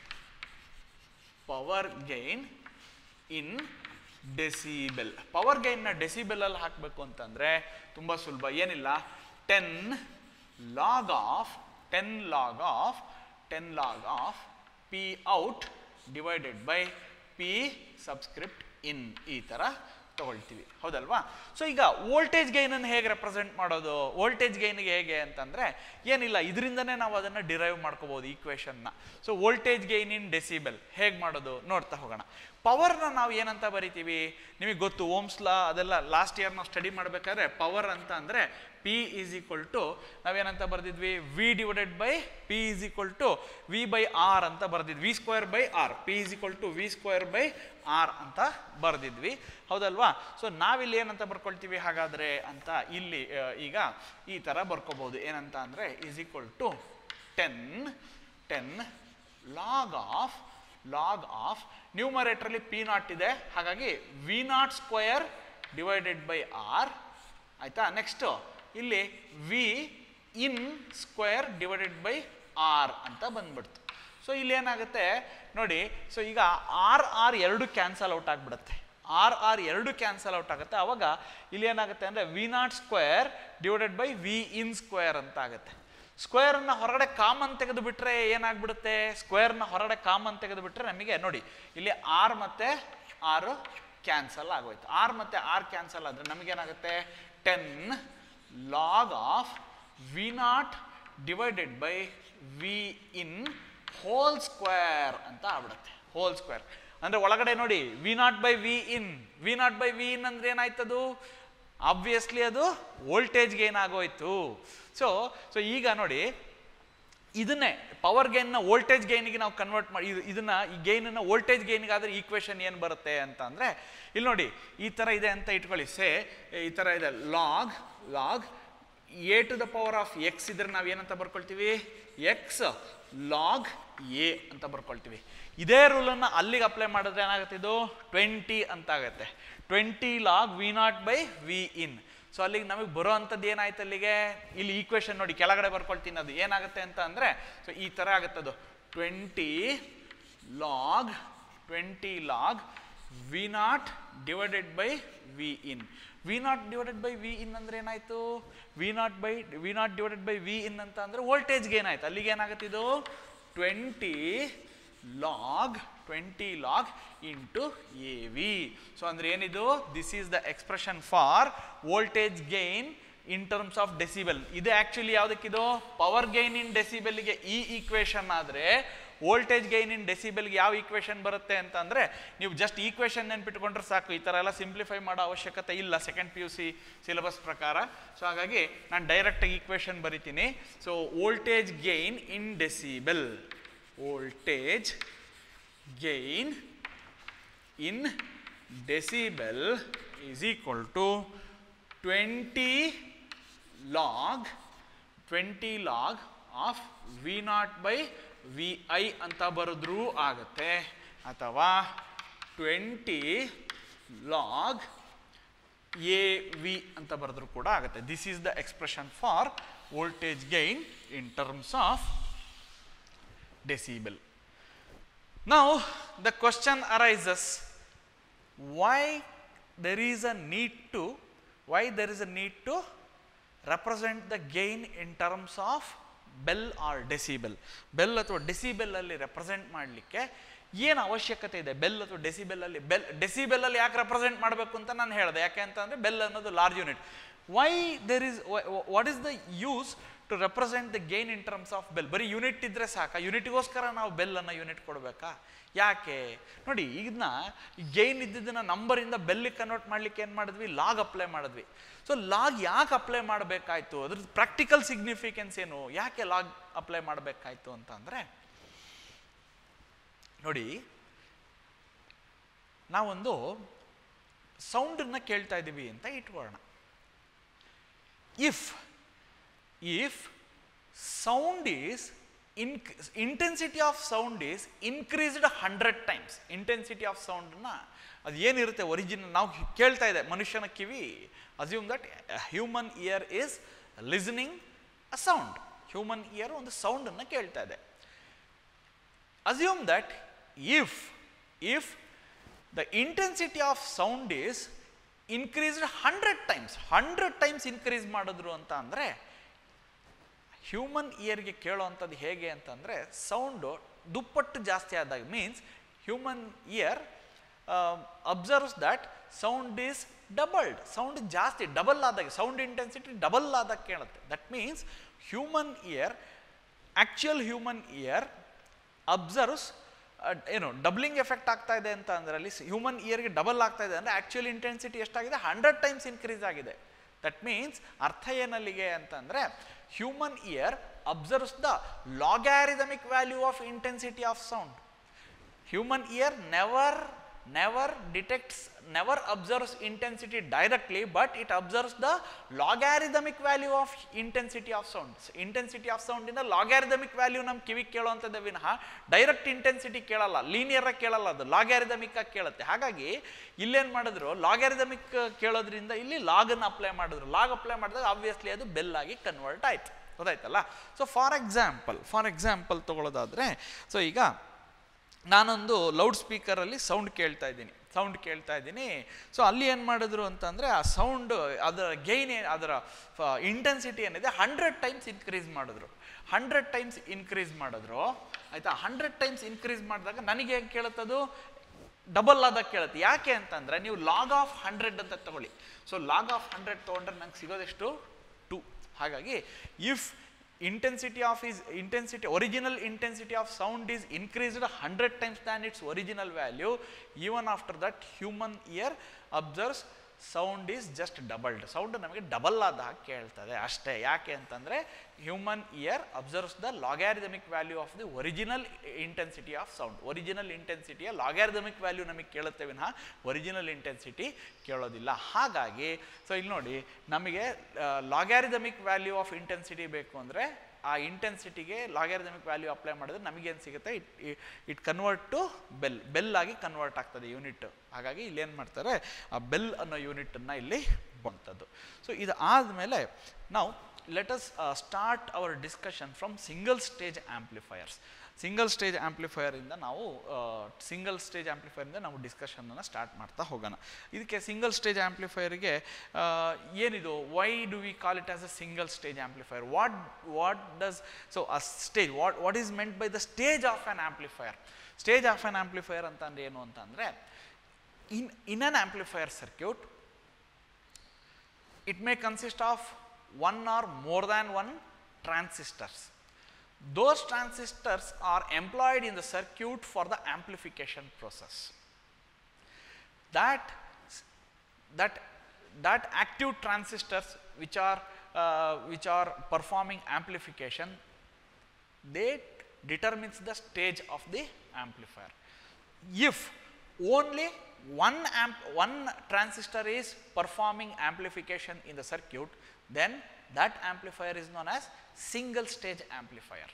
A: power gain in decibel power ಗೈನ್ನ ಡೆಸಿಬೆಲಲ್ಲಿ ಹಾಕಬೇಕು ಅಂತಂದರೆ ತುಂಬ ಸುಲಭ ಏನಿಲ್ಲ ten log of ten log of ten log of P out divided by P subscript in ಈ ಥರ ತಗೊಳ್ತೀವಿ ಹೌದಲ್ವಾ ಸೊ ಈಗ ವೋಲ್ಟೇಜ್ ಗೈನನ್ನು ಹೇಗೆ ರೆಪ್ರೆಸೆಂಟ್ ಮಾಡೋದು ವೋಲ್ಟೇಜ್ ಗೈನ್ಗೆ ಹೇಗೆ ಅಂತಂದರೆ ಏನಿಲ್ಲ ಇದರಿಂದನೇ ನಾವು ಅದನ್ನು ಡಿರೈವ್ ಮಾಡ್ಕೋಬೋದು ಈಕ್ವೇಷನ್ನ so voltage gain in decibel ಹೇಗೆ ಮಾಡೋದು ನೋಡ್ತಾ ಹೋಗೋಣ ಪವರ್ನ ನಾವು ಏನಂತ ಬರಿತೀವಿ ನಿಮಗೆ ಗೊತ್ತು ಓಮ್ಸ್ ಲಾ ಅದೆಲ್ಲ ಲಾಸ್ಟ್ ಇಯರ್ ನಾವು ಸ್ಟಡಿ ಮಾಡಬೇಕಾದ್ರೆ ಪವರ್ ಅಂತ ಅಂದರೆ ಪಿ ಈಸ್ ಈಕ್ವಲ್ ಟು ನಾವೇನಂತ ಬರೆದಿದ್ವಿ V divided by P is equal to V by R ಅಂತ ಬರೆದಿದ್ವಿ V square by R P is equal to V square by R ಅಂತ ಬರೆದಿದ್ವಿ ಹೌದಲ್ವಾ ಸೊ ನಾವಿಲ್ಲಿ ಏನಂತ ಬರ್ಕೊಳ್ತೀವಿ ಹಾಗಾದರೆ ಅಂತ ಇಲ್ಲಿ ಆ, ಈಗ ಈ ಥರ ಬರ್ಕೋಬೋದು ಏನಂತ ಅಂದರೆ is equal to ten ten log of log of ನ್ಯೂಮರೇಟ್ರಲ್ಲಿ ಪಿ ನಾಟ್ ಇದೆ ಹಾಗಾಗಿ V naught square divided by R ಆಯ್ತಾ ನೆಕ್ಸ್ಟು ಇಲ್ಲಿ V in square divided by R ಅಂತ ಬಂದ್ಬಿಡ್ತು ಸೊ ಇಲ್ಲಿ ಏನಾಗುತ್ತೆ ನೋಡಿ ಸೊ ಈಗ ಆರ್ ಆರ್ ಎರಡು ಕ್ಯಾನ್ಸಲ್ ಔಟ್ ಆಗಿಬಿಡುತ್ತೆ ಆರ್ ಆರ್ ಎರಡು ಕ್ಯಾನ್ಸಲ್ ಔಟ್ ಆಗುತ್ತೆ ಅವಾಗ ಇಲ್ಲಿ ಏನಾಗುತ್ತೆ ಅಂದರೆ V naught square divided by V in square ಅಂತ ಆಗುತ್ತೆ ಸ್ಕ್ವೇರ್ನ ಹೊರಗಡೆ ಕಾಮನ್ ತೆಗೆದು ಬಿಟ್ರೆ ಏನಾಗ್ಬಿಡುತ್ತೆ ಸ್ಕ್ವೇರ್ನ ಹೊರಗಡೆ ಕಾಮನ್ ತೆಗೆದು ಬಿಟ್ರೆ ನಮಗೆ ನೋಡಿ ಇಲ್ಲಿ ಆರ್ ಮತ್ತೆ ಆರು ಕ್ಯಾನ್ಸಲ್ ಆಗೋಯ್ತು ಆರ್ ಮತ್ತೆ ಆರ್ ಕ್ಯಾನ್ಸಲ್ ಆದರೆ ನಮಗೇನಾಗುತ್ತೆ ten log of V naught divided by V in whole square ಅಂತ ಆಗ್ಬಿಡುತ್ತೆ ಹೋಲ್ ಸ್ಕ್ವೇರ್ ಅಂದರೆ ಒಳಗಡೆ ನೋಡಿ V naught by V in V naught by V in ಅಂದ್ರೆ ಏನಾಯ್ತದು ಆಬ್ವಿಯಸ್ಲಿ ಅದು ವೋಲ್ಟೇಜ್ಗೆ ಏನಾಗೋಯ್ತು ಸೊ ಸೊ ಈಗ ನೋಡಿ ಇದನ್ನೇ ಪವರ್ ಗೇನ್ನ ವೋಲ್ಟೇಜ್ ಗೈನಿಗೆ ನಾವು ಕನ್ವರ್ಟ್ ಮಾಡಿ ಇದು ಇದನ್ನ ಈ ಗೈನನ್ನು ವೋಲ್ಟೇಜ್ ಗೈನಿಗಾದ್ರೆ ಈಕ್ವೇಶನ್ ಏನು ಬರುತ್ತೆ ಅಂತ ಅಂದರೆ ಇಲ್ಲಿ ನೋಡಿ ಈ ಥರ ಇದೆ ಅಂತ ಇಟ್ಕೊಳ್ಳಿ ಸೇ ಈ ಥರ ಇದೆ log log A to the power of X ಇದ್ರೆ ನಾವು ಏನಂತ ಬರ್ಕೊಳ್ತೀವಿ ಎಕ್ಸ್ ಲಾಗ್ ಎ ಅಂತ ಬರ್ಕೊಳ್ತೀವಿ ಇದೇ ರೂಲನ್ನು ಅಲ್ಲಿಗೆ ಅಪ್ಲೈ ಮಾಡಿದ್ರೆ ಏನಾಗುತ್ತೆ ಇದು ಟ್ವೆಂಟಿ ಅಂತ ಆಗುತ್ತೆ twenty log V naught by V in so ಅಲ್ಲಿಗೆ ನಮಗೆ ಬರೋ ಅಂಥದ್ದು ಏನಾಯ್ತು ಅಲ್ಲಿಗೆ ಇಲ್ಲಿ ಈಕ್ವೇಶನ್ ನೋಡಿ ಕೆಳಗಡೆ ಬರ್ಕೊಳ್ತೀನಿ ಅದು ಏನಾಗುತ್ತೆ ಅಂತ ಅಂದರೆ ಸೊ ಈ ಥರ ಆಗುತ್ತೆ ಅದು twenty log twenty log V naught divided by V in V naught divided by V in ಅಂದ್ರೆ ಏನಾಯ್ತು V naught by V naught divided by V in ಅಂತ ಅಂದ್ರೆ ವೋಲ್ಟೇಜ್ಗೆ ಏನಾಯ್ತು ಅಲ್ಲಿಗೆ ಏನಾಗುತ್ತೆ ಇದು twenty log twenty log into A V so ಅಂದ್ರೆ ಏನಿದು this is the expression for voltage gain in terms of decibel ಇದು ಆಕ್ಚುಲಿ ಯಾವುದಕ್ಕಿದು ಪವರ್ ಗೈನ್ ಇನ್ ಡೆಸಿಬೆಲ್ಗೆ ಈ ಈಕ್ವೇಶನ್ ಆದರೆ ವೋಲ್ಟೇಜ್ ಗೈನ್ ಇನ್ ಡೆಸಿಬೆಲ್ಗೆ ಯಾವ ಈಕ್ವೇಶನ್ ಬರುತ್ತೆ ಅಂತ ಅಂದರೆ ನೀವು ಜಸ್ಟ್ ಈಕ್ವೇಶನ್ ನೆನ್ಪಿಟ್ಕೊಂಡ್ರೆ ಸಾಕು ಈ ಥರ ಎಲ್ಲ ಸಿಂಪ್ಲಿಫೈ ಮಾಡೋ ಅವಶ್ಯಕತೆ ಇಲ್ಲ second P U C syllabus ಪ್ರಕಾರ ಸೊ ಹಾಗಾಗಿ ನಾನು ಡೈರೆಕ್ಟ್ ಈಕ್ವೇಶನ್ ಬರಿತೀನಿ so voltage gain in decibel voltage gain in decibel is equal to 20 log 20 log of V naught by VI ಅಂತ ಬರೆದ್ರೂ ಆಗುತ್ತೆ ಅಥವಾ 20 log ಎ ವಿ ಅಂತ ಬರೆದ್ರೂ ಕೂಡ ಆಗುತ್ತೆ this is the expression for voltage gain in terms of decibel Now, the question arises why there is a need to, why there is a need to represent the gain in terms of bel or decibel bel ಅಥವಾ decibel ಅಲ್ಲಿ represent ಮಾಡಲಿಕ್ಕೆ ಏನು ಅವಶ್ಯಕತೆ ಇದೆ bell ಅಥವಾ decibel ಅಲ್ಲಿ bell decibel ಅಲ್ಲಿ ಯಾಕೆ ರೆಪ್ರೆಸೆಂಟ್ ಮಾಡಬೇಕು ಅಂತ ನಾನು ಹೇಳಿದೆ ಯಾಕೆ ಅಂತಂದ್ರೆ ಬೆಲ್ ಅನ್ನೋದು large unit why there is what is the use to represent the gain in terms of bel ಬರೀ ಯೂನಿಟ್ ಇದ್ರೆ ಸಾಕ ಯೂನಿಟ್ಗೋಸ್ಕರ ನಾವು ಬೆಲ್ ಅನ್ನ ಯೂನಿಟ್ ಕೊಡಬೇಕಾ ಯಾಕೆ ನೋಡಿ ಇದನ್ನ ಗೇನ್ ಇದ್ದಿದ್ದನ್ನ ನಂಬರಿಂದ ಬೆಲ್ಲಿಗೆ ಕನ್ವರ್ಟ್ ಮಾಡ್ಲಿಕ್ಕೆ ಏನು ಮಾಡಿದ್ವಿ ಲಾಗ್ ಅಪ್ಲೈ ಮಾಡಿದ್ವಿ ಸೊ ಲಾಗ್ ಯಾಕೆ ಅಪ್ಲೈ ಮಾಡಬೇಕಾಯ್ತು ಅದ್ರದ್ದು ಪ್ರಾಕ್ಟಿಕಲ್ ಸಿಗ್ನಿಫಿಕೆನ್ಸ್ ಏನು ಯಾಕೆ ಲಾಗ್ ಅಪ್ಲೈ ಮಾಡಬೇಕಾಯ್ತು ಅಂತ ಅಂದರೆ ನೋಡಿ ನಾವೊಂದು ಸೌಂಡನ್ನು ಕೇಳ್ತಾ ಇದ್ದೀವಿ ಅಂತ ಇಟ್ಕೊಳ್ಳೋಣ if if sound is in intensity of sound is increased hundred times intensity of ಸೌಂಡನ್ನ ಅದು ಏನಿರುತ್ತೆ ಒರಿಜಿನಲ್ ನಾವು ಕೇಳ್ತಾ ಇದೆ ಮನುಷ್ಯನ ಕಿವಿ assume that human ear is listening a sound human ear ಒಂದು ಸೌಂಡನ್ನು ಕೇಳ್ತಾ ಇದೆ assume that if if the intensity of sound is increased hundred times hundred times increase ಮಾಡಿದ್ರು ಅಂತ ಅಂದರೆ ಹ್ಯೂಮನ್ ಇಯರ್ಗೆ ಕೇಳೋವಂಥದ್ದು ಹೇಗೆ ಅಂತಂದರೆ ಸೌಂಡು ದುಪ್ಪಟ್ಟು ಜಾಸ್ತಿ ಆದಾಗ means human ear observes that sound is doubled sound ಜಾಸ್ತಿ ಡಬಲ್ ಆದಾಗ ಸೌಂಡ್ ಇಂಟೆನ್ಸಿಟಿ ಡಬಲ್ ಆದಾಗ ಕೇಳುತ್ತೆ that means human ear actual human ear observes ಏನು ಡಬ್ಲಿಂಗ್ ಎಫೆಕ್ಟ್ ಆಗ್ತಾ ಇದೆ ಅಂತ ಅಂದ್ರೆ ಅಲ್ಲಿ ಹ್ಯೂಮನ್ ಇಯರ್ಗೆ ಡಬಲ್ ಆಗ್ತಾ ಇದೆ ಅಂದರೆ ಆ್ಯಕ್ಚುಯಲ್ ಇಂಟೆನ್ಸಿಟಿ ಎಷ್ಟಾಗಿದೆ ಹಂಡ್ರೆಡ್ ಟೈಮ್ಸ್ ಇನ್ಕ್ರೀಸ್ ಆಗಿದೆ ದಟ್ ಮೀನ್ಸ್ ಅರ್ಥ ಏನಲ್ಲಿಗೆ ಅಂತಂದರೆ human ear observes the logarithmic value of intensity of sound human ear never never detects never observes intensity directly but it observes the logarithmic value of intensity of sound intensity of sound ಇಂದ logarithmic value ನಮ್ಮ ಕಿವಿಗೆ ಕೇಳುವಂಥದ್ದು ವಿನಃ direct intensity ಕೇಳಲ್ಲ linear ಆಗಿ ಕೇಳಲ್ಲ ಅದು logarithmic ಆಗಿ ಕೇಳುತ್ತೆ ಹಾಗಾಗಿ ಇಲ್ಲೇನು ಮಾಡಿದ್ರು ಲಾಗ್ಯಾರಿದಮಿಕ್ ಕೇಳೋದ್ರಿಂದ ಇಲ್ಲಿ ಲಾಗನ್ನು ಅಪ್ಲೈ ಮಾಡಿದ್ರು ಲಾಗ್ ಅಪ್ಲೈ ಮಾಡಿದಾಗ ಆಬ್ವಿಯಸ್ಲಿ ಅದು ಬೆಲ್ ಆಗಿ ಕನ್ವರ್ಟ್ ಆಯ್ತು ಗೊತ್ತಾಯ್ತಲ್ಲ so for example for example ತಗೊಳ್ಳೋದಾದ್ರೆ ಸೊ ಈಗ ನಾನೊಂದು ಲೌಡ್ ಸ್ಪೀಕರಲ್ಲಿ ಸೌಂಡ್ ಕೇಳ್ತಾ ಇದ್ದೀನಿ ಸೌಂಡ್ ಕೇಳ್ತಾ ಇದ್ದೀನಿ ಸೊ ಅಲ್ಲಿ ಏನು ಮಾಡಿದ್ರು ಅಂತಂದರೆ ಆ ಸೌಂಡ್ ಅದರ ಗೈನ್ ಏನು ಅದರ ಇಂಟೆನ್ಸಿಟಿ ಏನಿದೆ ಹಂಡ್ರೆಡ್ ಟೈಮ್ಸ್ ಇನ್ಕ್ರೀಸ್ ಮಾಡಿದ್ರು ಹಂಡ್ರೆಡ್ ಟೈಮ್ಸ್ ಇನ್ಕ್ರೀಸ್ ಮಾಡಿದ್ರು ಆಯಿತಾ ಹಂಡ್ರೆಡ್ ಟೈಮ್ಸ್ ಇನ್ಕ್ರೀಸ್ ಮಾಡಿದಾಗ ನನಗೆ ಹೇಗೆ ಕೇಳುತ್ತದು ಡಬಲ್ ಆದಾಗ ಕೇಳುತ್ತೆ ಯಾಕೆ ಅಂತಂದರೆ ನೀವು ಲಾಗ್ ಆಫ್ ಹಂಡ್ರೆಡ್ ಅಂತ ತಗೊಳ್ಳಿ ಸೊ ಲಾಗ್ ಆಫ್ ಹಂಡ್ರೆಡ್ ತೊಗೊಂಡ್ರೆ ನಂಗೆ ಸಿಗೋದೆಷ್ಟು ಟು ಹಾಗಾಗಿ if intensity of is intensity original intensity of sound is increased 100 times than its original value even after that human ear observes sound is just doubled sound ನಮಗೆ double ಆದ ಹಾಗೆ ಕೇಳ್ತದೆ ಅಷ್ಟೇ ಯಾಕೆ ಅಂತಂದರೆ human ear observes the logarithmic value of the original intensity of sound original ಇಂಟೆನ್ಸಿಟಿಯ logarithmic value ನಮಗೆ ಕೇಳುತ್ತೆ ವಿನಃ ಒರಿಜಿನಲ್ ಇಂಟೆನ್ಸಿಟಿ ಕೇಳೋದಿಲ್ಲ ಹಾಗಾಗಿ ಸೊ ಇಲ್ಲಿ ನೋಡಿ ನಮಗೆ ಲಾಗ್ಯಾರಿದಮಿಕ್ ವ್ಯಾಲ್ಯೂ ಆಫ್ ಇಂಟೆನ್ಸಿಟಿ ಬೇಕು ಅಂದರೆ ಆ ಇಂಟೆನ್ಸಿಟಿಗೆ ಲಾಗ್ಯಾರಿದಮಿಕ್ ವ್ಯಾಲ್ಯೂ ಅಪ್ಲೈ ಮಾಡಿದ್ರೆ ನಮಗೇನು ಸಿಗುತ್ತೆ it it convert to bel bel ಆಗಿ ಕನ್ವರ್ಟ್ ಆಗ್ತದೆ ಯೂನಿಟ್ ಹಾಗಾಗಿ ಇಲ್ಲಿ ಏನು ಮಾಡ್ತಾರೆ ಆ ಬೆಲ್ ಅನ್ನೋ ಯೂನಿಟನ್ನು ಇಲ್ಲಿ ಬಂತದ್ದು ಸೊ ಇದು ಆದಮೇಲೆ ನಾವು let us start our discussion from single stage amplifiers single stage ಆಂಪ್ಲಿಫೈಯರಿಂದ ನಾವು ಸಿಂಗಲ್ ಸ್ಟೇಜ್ ಆಂಪ್ಲಿಫೈರಿಂದ ನಾವು ಡಿಸ್ಕಷನನ್ನು ಸ್ಟಾರ್ಟ್ ಮಾಡ್ತಾ ಹೋಗೋಣ ಇದಕ್ಕೆ ಸಿಂಗಲ್ ಸ್ಟೇಜ್ ಆಂಪ್ಲಿಫೈಯರಿಗೆ ಏನಿದು why do we call it as a single stage amplifier what what does so a stage what what is meant by the stage of an amplifier stage of an amplifier ಅಂತಂದ್ರೆ ಏನು ಅಂತಂದರೆ in in an amplifier circuit it may consist of one or more than one transistors. Those transistors are employed in the circuit for the amplification process. That, that, that active transistors which are, uh, which are performing amplification, they determines the stage of the amplifier. If only one amp one transistor is performing amplification in the circuit then that amplifier is known as single stage amplifier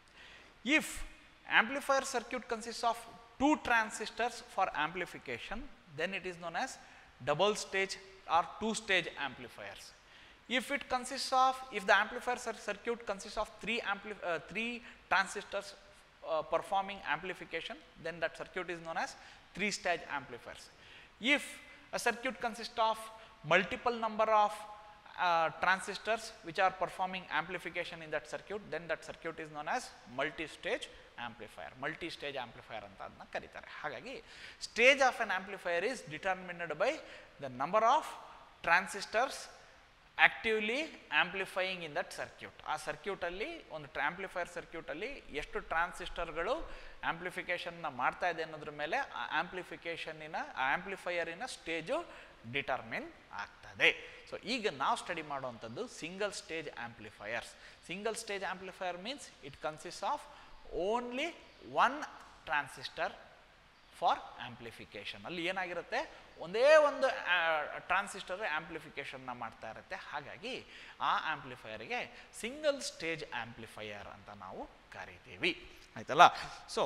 A: if amplifier circuit consists of two transistors for amplification then it is known as double stage or two stage amplifiers if it consists of if the amplifier cir- circuit consists of three ampli- uh, three transistors uh, performing amplification then that circuit is known as three stage amplifiers if a circuit consists of multiple number of uh, transistors which are performing amplification in that circuit then that circuit is known as multi stage amplifier multi stage amplifier ಅಂತ ಅದನ್ನ ಕರೀತಾರೆ ಹಾಗಾಗಿ stage of an amplifier is determined by the number of transistors actively amplifying in that circuit ಆ ಸರ್ಕ್ಯೂಟಲ್ಲಿ ಒಂದು amplifier ಸರ್ಕ್ಯೂಟಲ್ಲಿ ಎಷ್ಟು ಟ್ರಾನ್ಸಿಸ್ಟರ್ಗಳು ಆಂಪ್ಲಿಫಿಕೇಷನ್ನ ಮಾಡ್ತಾ ಇದೆ ಅನ್ನೋದ್ರ ಮೇಲೆ ಆ ಆಂಪ್ಲಿಫಿಕೇಷನ್ನಿನ ಆ ಆಂಪ್ಲಿಫೈಯರಿನ ಸ್ಟೇಜು ಡಿಟರ್ಮಿನ್ ಆಗ್ತದೆ ಸೊ ಈಗ ನಾವು ಸ್ಟಡಿ ಮಾಡುವಂಥದ್ದು single stage amplifiers single stage amplifier means it consist of only one transistor for amplification ಅಲ್ಲಿ ಏನಾಗಿರುತ್ತೆ ಒಂದೇ ಒಂದು ಟ್ರಾನ್ಸಿಸ್ಟರ್ ಆಂಪ್ಲಿಫಿಕೇಷನ್ನ ಮಾಡ್ತಾ ಇರುತ್ತೆ ಹಾಗಾಗಿ ಆ ಆಂಪ್ಲಿಫೈಯರ್ಗೆ ಸಿಂಗಲ್ ಸ್ಟೇಜ್ ಆಂಪ್ಲಿಫೈಯರ್ ಅಂತ ನಾವು ಕರಿತೀವಿ ಆಯ್ತಲ್ಲ ಸೊ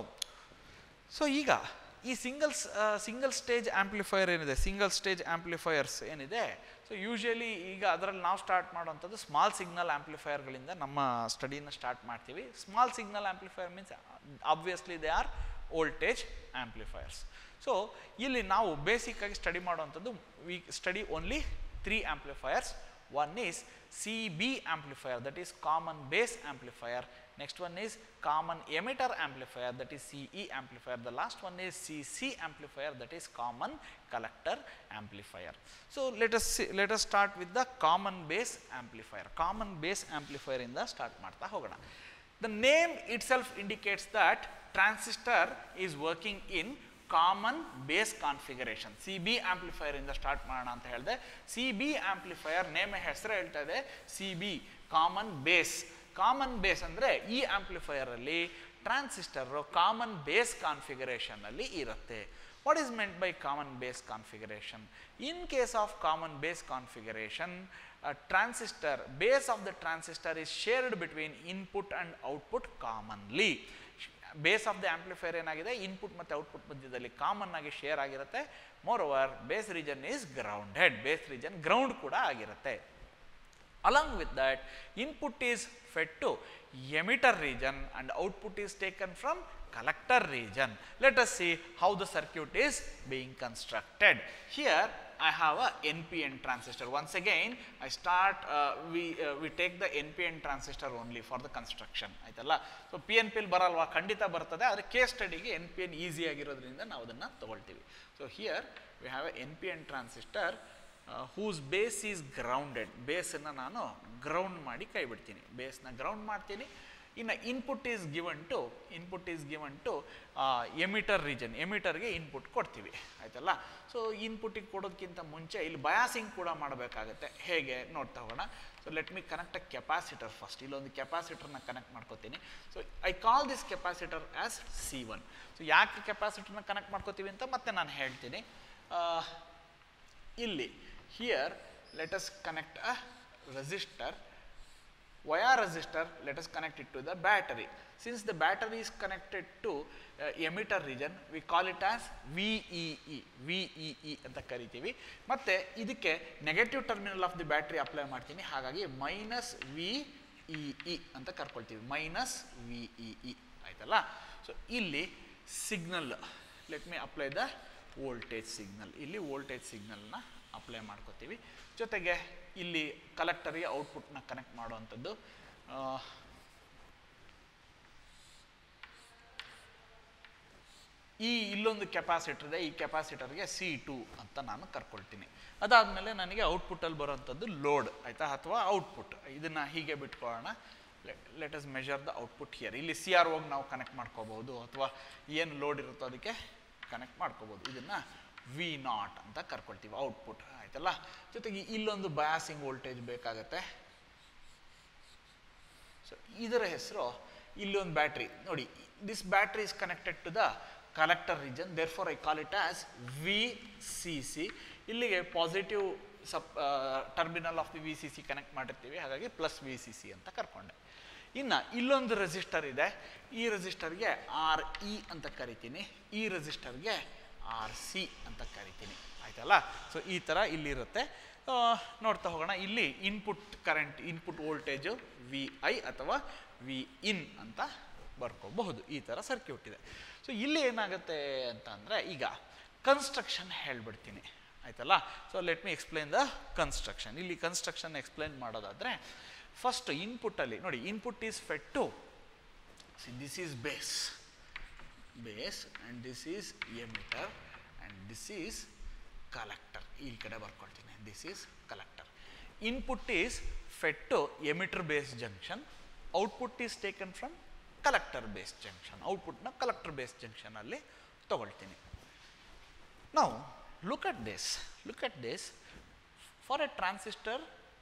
A: ಸೊ ಈಗ ಈ ಸಿಂಗಲ್ಸ್ ಸಿಂಗಲ್ ಸ್ಟೇಜ್ ಆಂಪ್ಲಿಫೈಯರ್ ಏನಿದೆ ಸಿಂಗಲ್ ಸ್ಟೇಜ್ ಆಂಪ್ಲಿಫೈಯರ್ಸ್ ಏನಿದೆ ಸೊ ಯೂಶಲಿ ಈಗ ಅದರಲ್ಲಿ ನಾವು ಸ್ಟಾರ್ಟ್ ಮಾಡುವಂಥದ್ದು ಸ್ಮಾಲ್ ಸಿಗ್ನಲ್ ಆಂಪ್ಲಿಫೈಯರ್ಗಳಿಂದ ನಮ್ಮ ಸ್ಟಡಿನ ಸ್ಟಾರ್ಟ್ ಮಾಡ್ತೀವಿ small signal amplifier means obviously they are voltage amplifiers so ಇಲ್ಲಿ ನಾವು ಬೇಸಿಕ್ಕಾಗಿ ಸ್ಟಡಿ ಮಾಡುವಂಥದ್ದು we study only three amplifiers one is C B amplifier that is common base amplifier next one is common emitter amplifier that is CE amplifier the last one is CC amplifier that is common collector amplifier so let us see, let us start with the common base amplifier common base amplifier ಇಂದ start ಮಾಡ್ತಾ ಹೋಗೋಣ the name itself indicates that transistor is working in common base configuration C B amplifier ಇಂದ start ಮಾಡೋಣ ಅಂತ ಹೇಳಿದೆ C B amplifier name ಹೆಸರು ಹೇಳ್ತಾ ಇದೆ C B common base common base ಅಂದರೆ ಈ ಆಂಪ್ಲಿಫೈಯರಲ್ಲಿ ಟ್ರಾನ್ಸಿಸ್ಟರು ಕಾಮನ್ ಬೇಸ್ ಕಾನ್ಫಿಗರೇಷನಲ್ಲಿ ಇರುತ್ತೆ what is meant by common base configuration in case of common base configuration transistor base of the transistor is shared between input and output commonly base of the amplifier ಏನಾಗಿದೆ input ಮತ್ತು output ಮಧ್ಯದಲ್ಲಿ common ಆಗಿ share ಆಗಿರುತ್ತೆ moreover base region is grounded base region ground ಕೂಡ ಆಗಿರುತ್ತೆ along with that input is fed to emitter region and output is taken from collector region let us see how the circuit is being constructed here I have a NPN transistor. Once again, I start, uh, we, uh, we take the NPN transistor only for the construction. ಆಯ್ತಲ್ಲ so P N ಪಿಲ್ ಬರಲ್ವಾ ಖಂಡಿತ ಬರ್ತದೆ ಆದರೆ case ಸ್ಟಡಿಗೆ N P N easy ಆಗಿರೋದ್ರಿಂದ ನಾವು ಅದನ್ನು ತಗೊಳ್ತೀವಿ so here we have a N P N transistor whose base is grounded ಬೇಸನ್ನು ನಾನು ಗ್ರೌಂಡ್ ಮಾಡಿ ಕೈ ಬಿಡ್ತೀನಿ ಬೇಸ್ನ ಗ್ರೌಂಡ್ ಮಾಡ್ತೀನಿ ಇನ್ನು input is given to input is given to emitter region ಎಮಿಟರ್ಗೆ ಇನ್ಪುಟ್ ಕೊಡ್ತೀವಿ ಆಯ್ತಲ್ಲ ಸೊ ಇನ್ಪುಟ್ಟಿಗೆ ಕೊಡೋದಕ್ಕಿಂತ ಮುಂಚೆ ಇಲ್ಲಿ ಬಯಾಸಿಂಗ್ ಕೂಡ ಮಾಡಬೇಕಾಗತ್ತೆ ಹೇಗೆ ನೋಡ್ತಾ ಹೋಗೋಣ so let me connect a capacitor first ಇಲ್ಲೊಂದು ಕೆಪಾಸಿಟರ್ನ ಕನೆಕ್ಟ್ ಮಾಡ್ಕೋತೀನಿ so I call this capacitor as C one so ಯಾಕೆ ಕೆಪಾಸಿಟರ್ನ ಕನೆಕ್ಟ್ ಮಾಡ್ಕೋತೀವಿ ಅಂತ ಮತ್ತೆ ನಾನು ಹೇಳ್ತೀನಿ ಆ, ಇಲ್ಲಿ here let us connect a resistor via resistor let us connect it to the battery since the battery is connected to uh, emitter region we call it as VEE VEE ಅಂತ ಕರಿತೀವಿ ಮತ್ತೆ ಇದಕ್ಕೆ negative terminal of the battery apply ಮಾಡ್ತೀನಿ ಹಾಗಾಗಿ minus V E E ಅಂತ ಕರ್ಕೊಳ್ತೀವಿ minus V E E ಆಯ್ತಲ್ಲ so ಇಲ್ಲಿ signal let me apply the voltage signal ಇಲ್ಲಿ ವೋಲ್ಟೇಜ್ ಸಿಗ್ನಲ್ನ ಅಪ್ಲೈ ಮಾಡ್ಕೋತೀವಿ ಜೊತೆಗೆ ಇಲ್ಲಿ ಕಲೆಕ್ಟರ್ಗೆ ಔಟ್ಪುಟ್ನ ಕನೆಕ್ಟ್ ಮಾಡುವಂಥದ್ದು ಆ, ಈ ಇಲ್ಲೊಂದು ಕೆಪಾಸಿಟರ್ ಇದೆ ಈ ಕೆಪಾಸಿಟರ್ಗೆ ಸಿ ಟು ಅಂತ ನಾನು ಕರ್ಕೊಳ್ತೀನಿ ಅದಾದಮೇಲೆ ನನಗೆ ಔಟ್ಪುಟ್ಟಲ್ಲಿ ಬರುವಂಥದ್ದು ಲೋಡ್ ಆಯಿತಾ ಅಥವಾ ಔಟ್ಪುಟ್ ಇದನ್ನು ಹೀಗೆ ಬಿಟ್ಕೊಳ್ಳೋಣ let us measure the output here ಇಲ್ಲಿ ಸಿ ಆರ್ ಹೋಗಿ ನಾವು ಕನೆಕ್ಟ್ ಮಾಡ್ಕೋಬಹುದು ಅಥವಾ ಏನು ಲೋಡ್ ಇರುತ್ತೋ ಅದಕ್ಕೆ ಕನೆಕ್ಟ್ ಮಾಡ್ಕೋಬೋದು ಇದನ್ನು ವಿ ನಾಟ್ ಅಂತ ಕರ್ಕೊಳ್ತೀವಿ ಔಟ್ಪುಟ್ ಆಯ್ತಲ್ಲ ಜೊತೆಗೆ ಇಲ್ಲೊಂದು ಬಯಾಸಿಂಗ್ ವೋಲ್ಟೇಜ್ ಬೇಕಾಗತ್ತೆ ಸೊ ಇದರ ಹೆಸರು ಇಲ್ಲಿ ಒಂದು ಬ್ಯಾಟ್ರಿ ನೋಡಿ this battery is connected to the collector region therefore I call it as V C C ಇಲ್ಲಿಗೆ ಪಾಸಿಟಿವ್ ಸಪ್ terminal of the V C C connect ಮಾಡಿರ್ತೀವಿ ಹಾಗಾಗಿ ಪ್ಲಸ್ ವಿ ಸಿ ಸಿ ಅಂತ ಕರ್ಕೊಂಡೆ ಇನ್ನು ಇಲ್ಲೊಂದು ರೆಸಿಸ್ಟರ್ ಇದೆ ಈ ರೆಸಿಸ್ಟರ್ಗೆ ಆರ್ ಇ ಅಂತ ಕರಿತೀನಿ ಈ ರೆಸಿಸ್ಟರ್ಗೆ ಆರ್ ಸಿ ಅಂತ ಕರಿತೀನಿ ಆಯ್ತಲ್ಲ ಸೊ ಈ ಥರ ಇಲ್ಲಿರುತ್ತೆ ಆ, ನೋಡ್ತಾ ಹೋಗೋಣ ಇಲ್ಲಿ input current input voltage V I ಅಥವಾ ವಿ ಇನ್ ಅಂತ ಬರ್ಕೋಬಹುದು ಈ ಥರ ಸರ್ಕ್ಯೂಟ್ ಇದೆ ಸೊ ಇಲ್ಲಿ ಏನಾಗುತ್ತೆ ಅಂತ ಅಂದರೆ ಈಗ ಕನ್ಸ್ಟ್ರಕ್ಷನ್ ಹೇಳ್ಬಿಡ್ತೀನಿ ಆಯ್ತಲ್ಲ so let me explain the construction ಇಲ್ಲಿ ಕನ್ಸ್ಟ್ರಕ್ಷನ್ ಎಕ್ಸ್ಪ್ಲೈನ್ ಮಾಡೋದಾದರೆ ಫಸ್ಟ್ ಇನ್ಪುಟ್ಟಲ್ಲಿ ನೋಡಿ input is fed to this is base base and this is emitter and this is collector ಈ ಕಡೆ ಬರ್ಕೊಳ್ತೀನಿ this is collector input is fed to emitter base junction output is taken from collector base junction ಔಟ್ಪುಟ್ನ collector base ಜಂಕ್ಷನಲ್ಲಿ ತಗೊಳ್ತೀನಿ ನಾವು look at this look at this for a transistor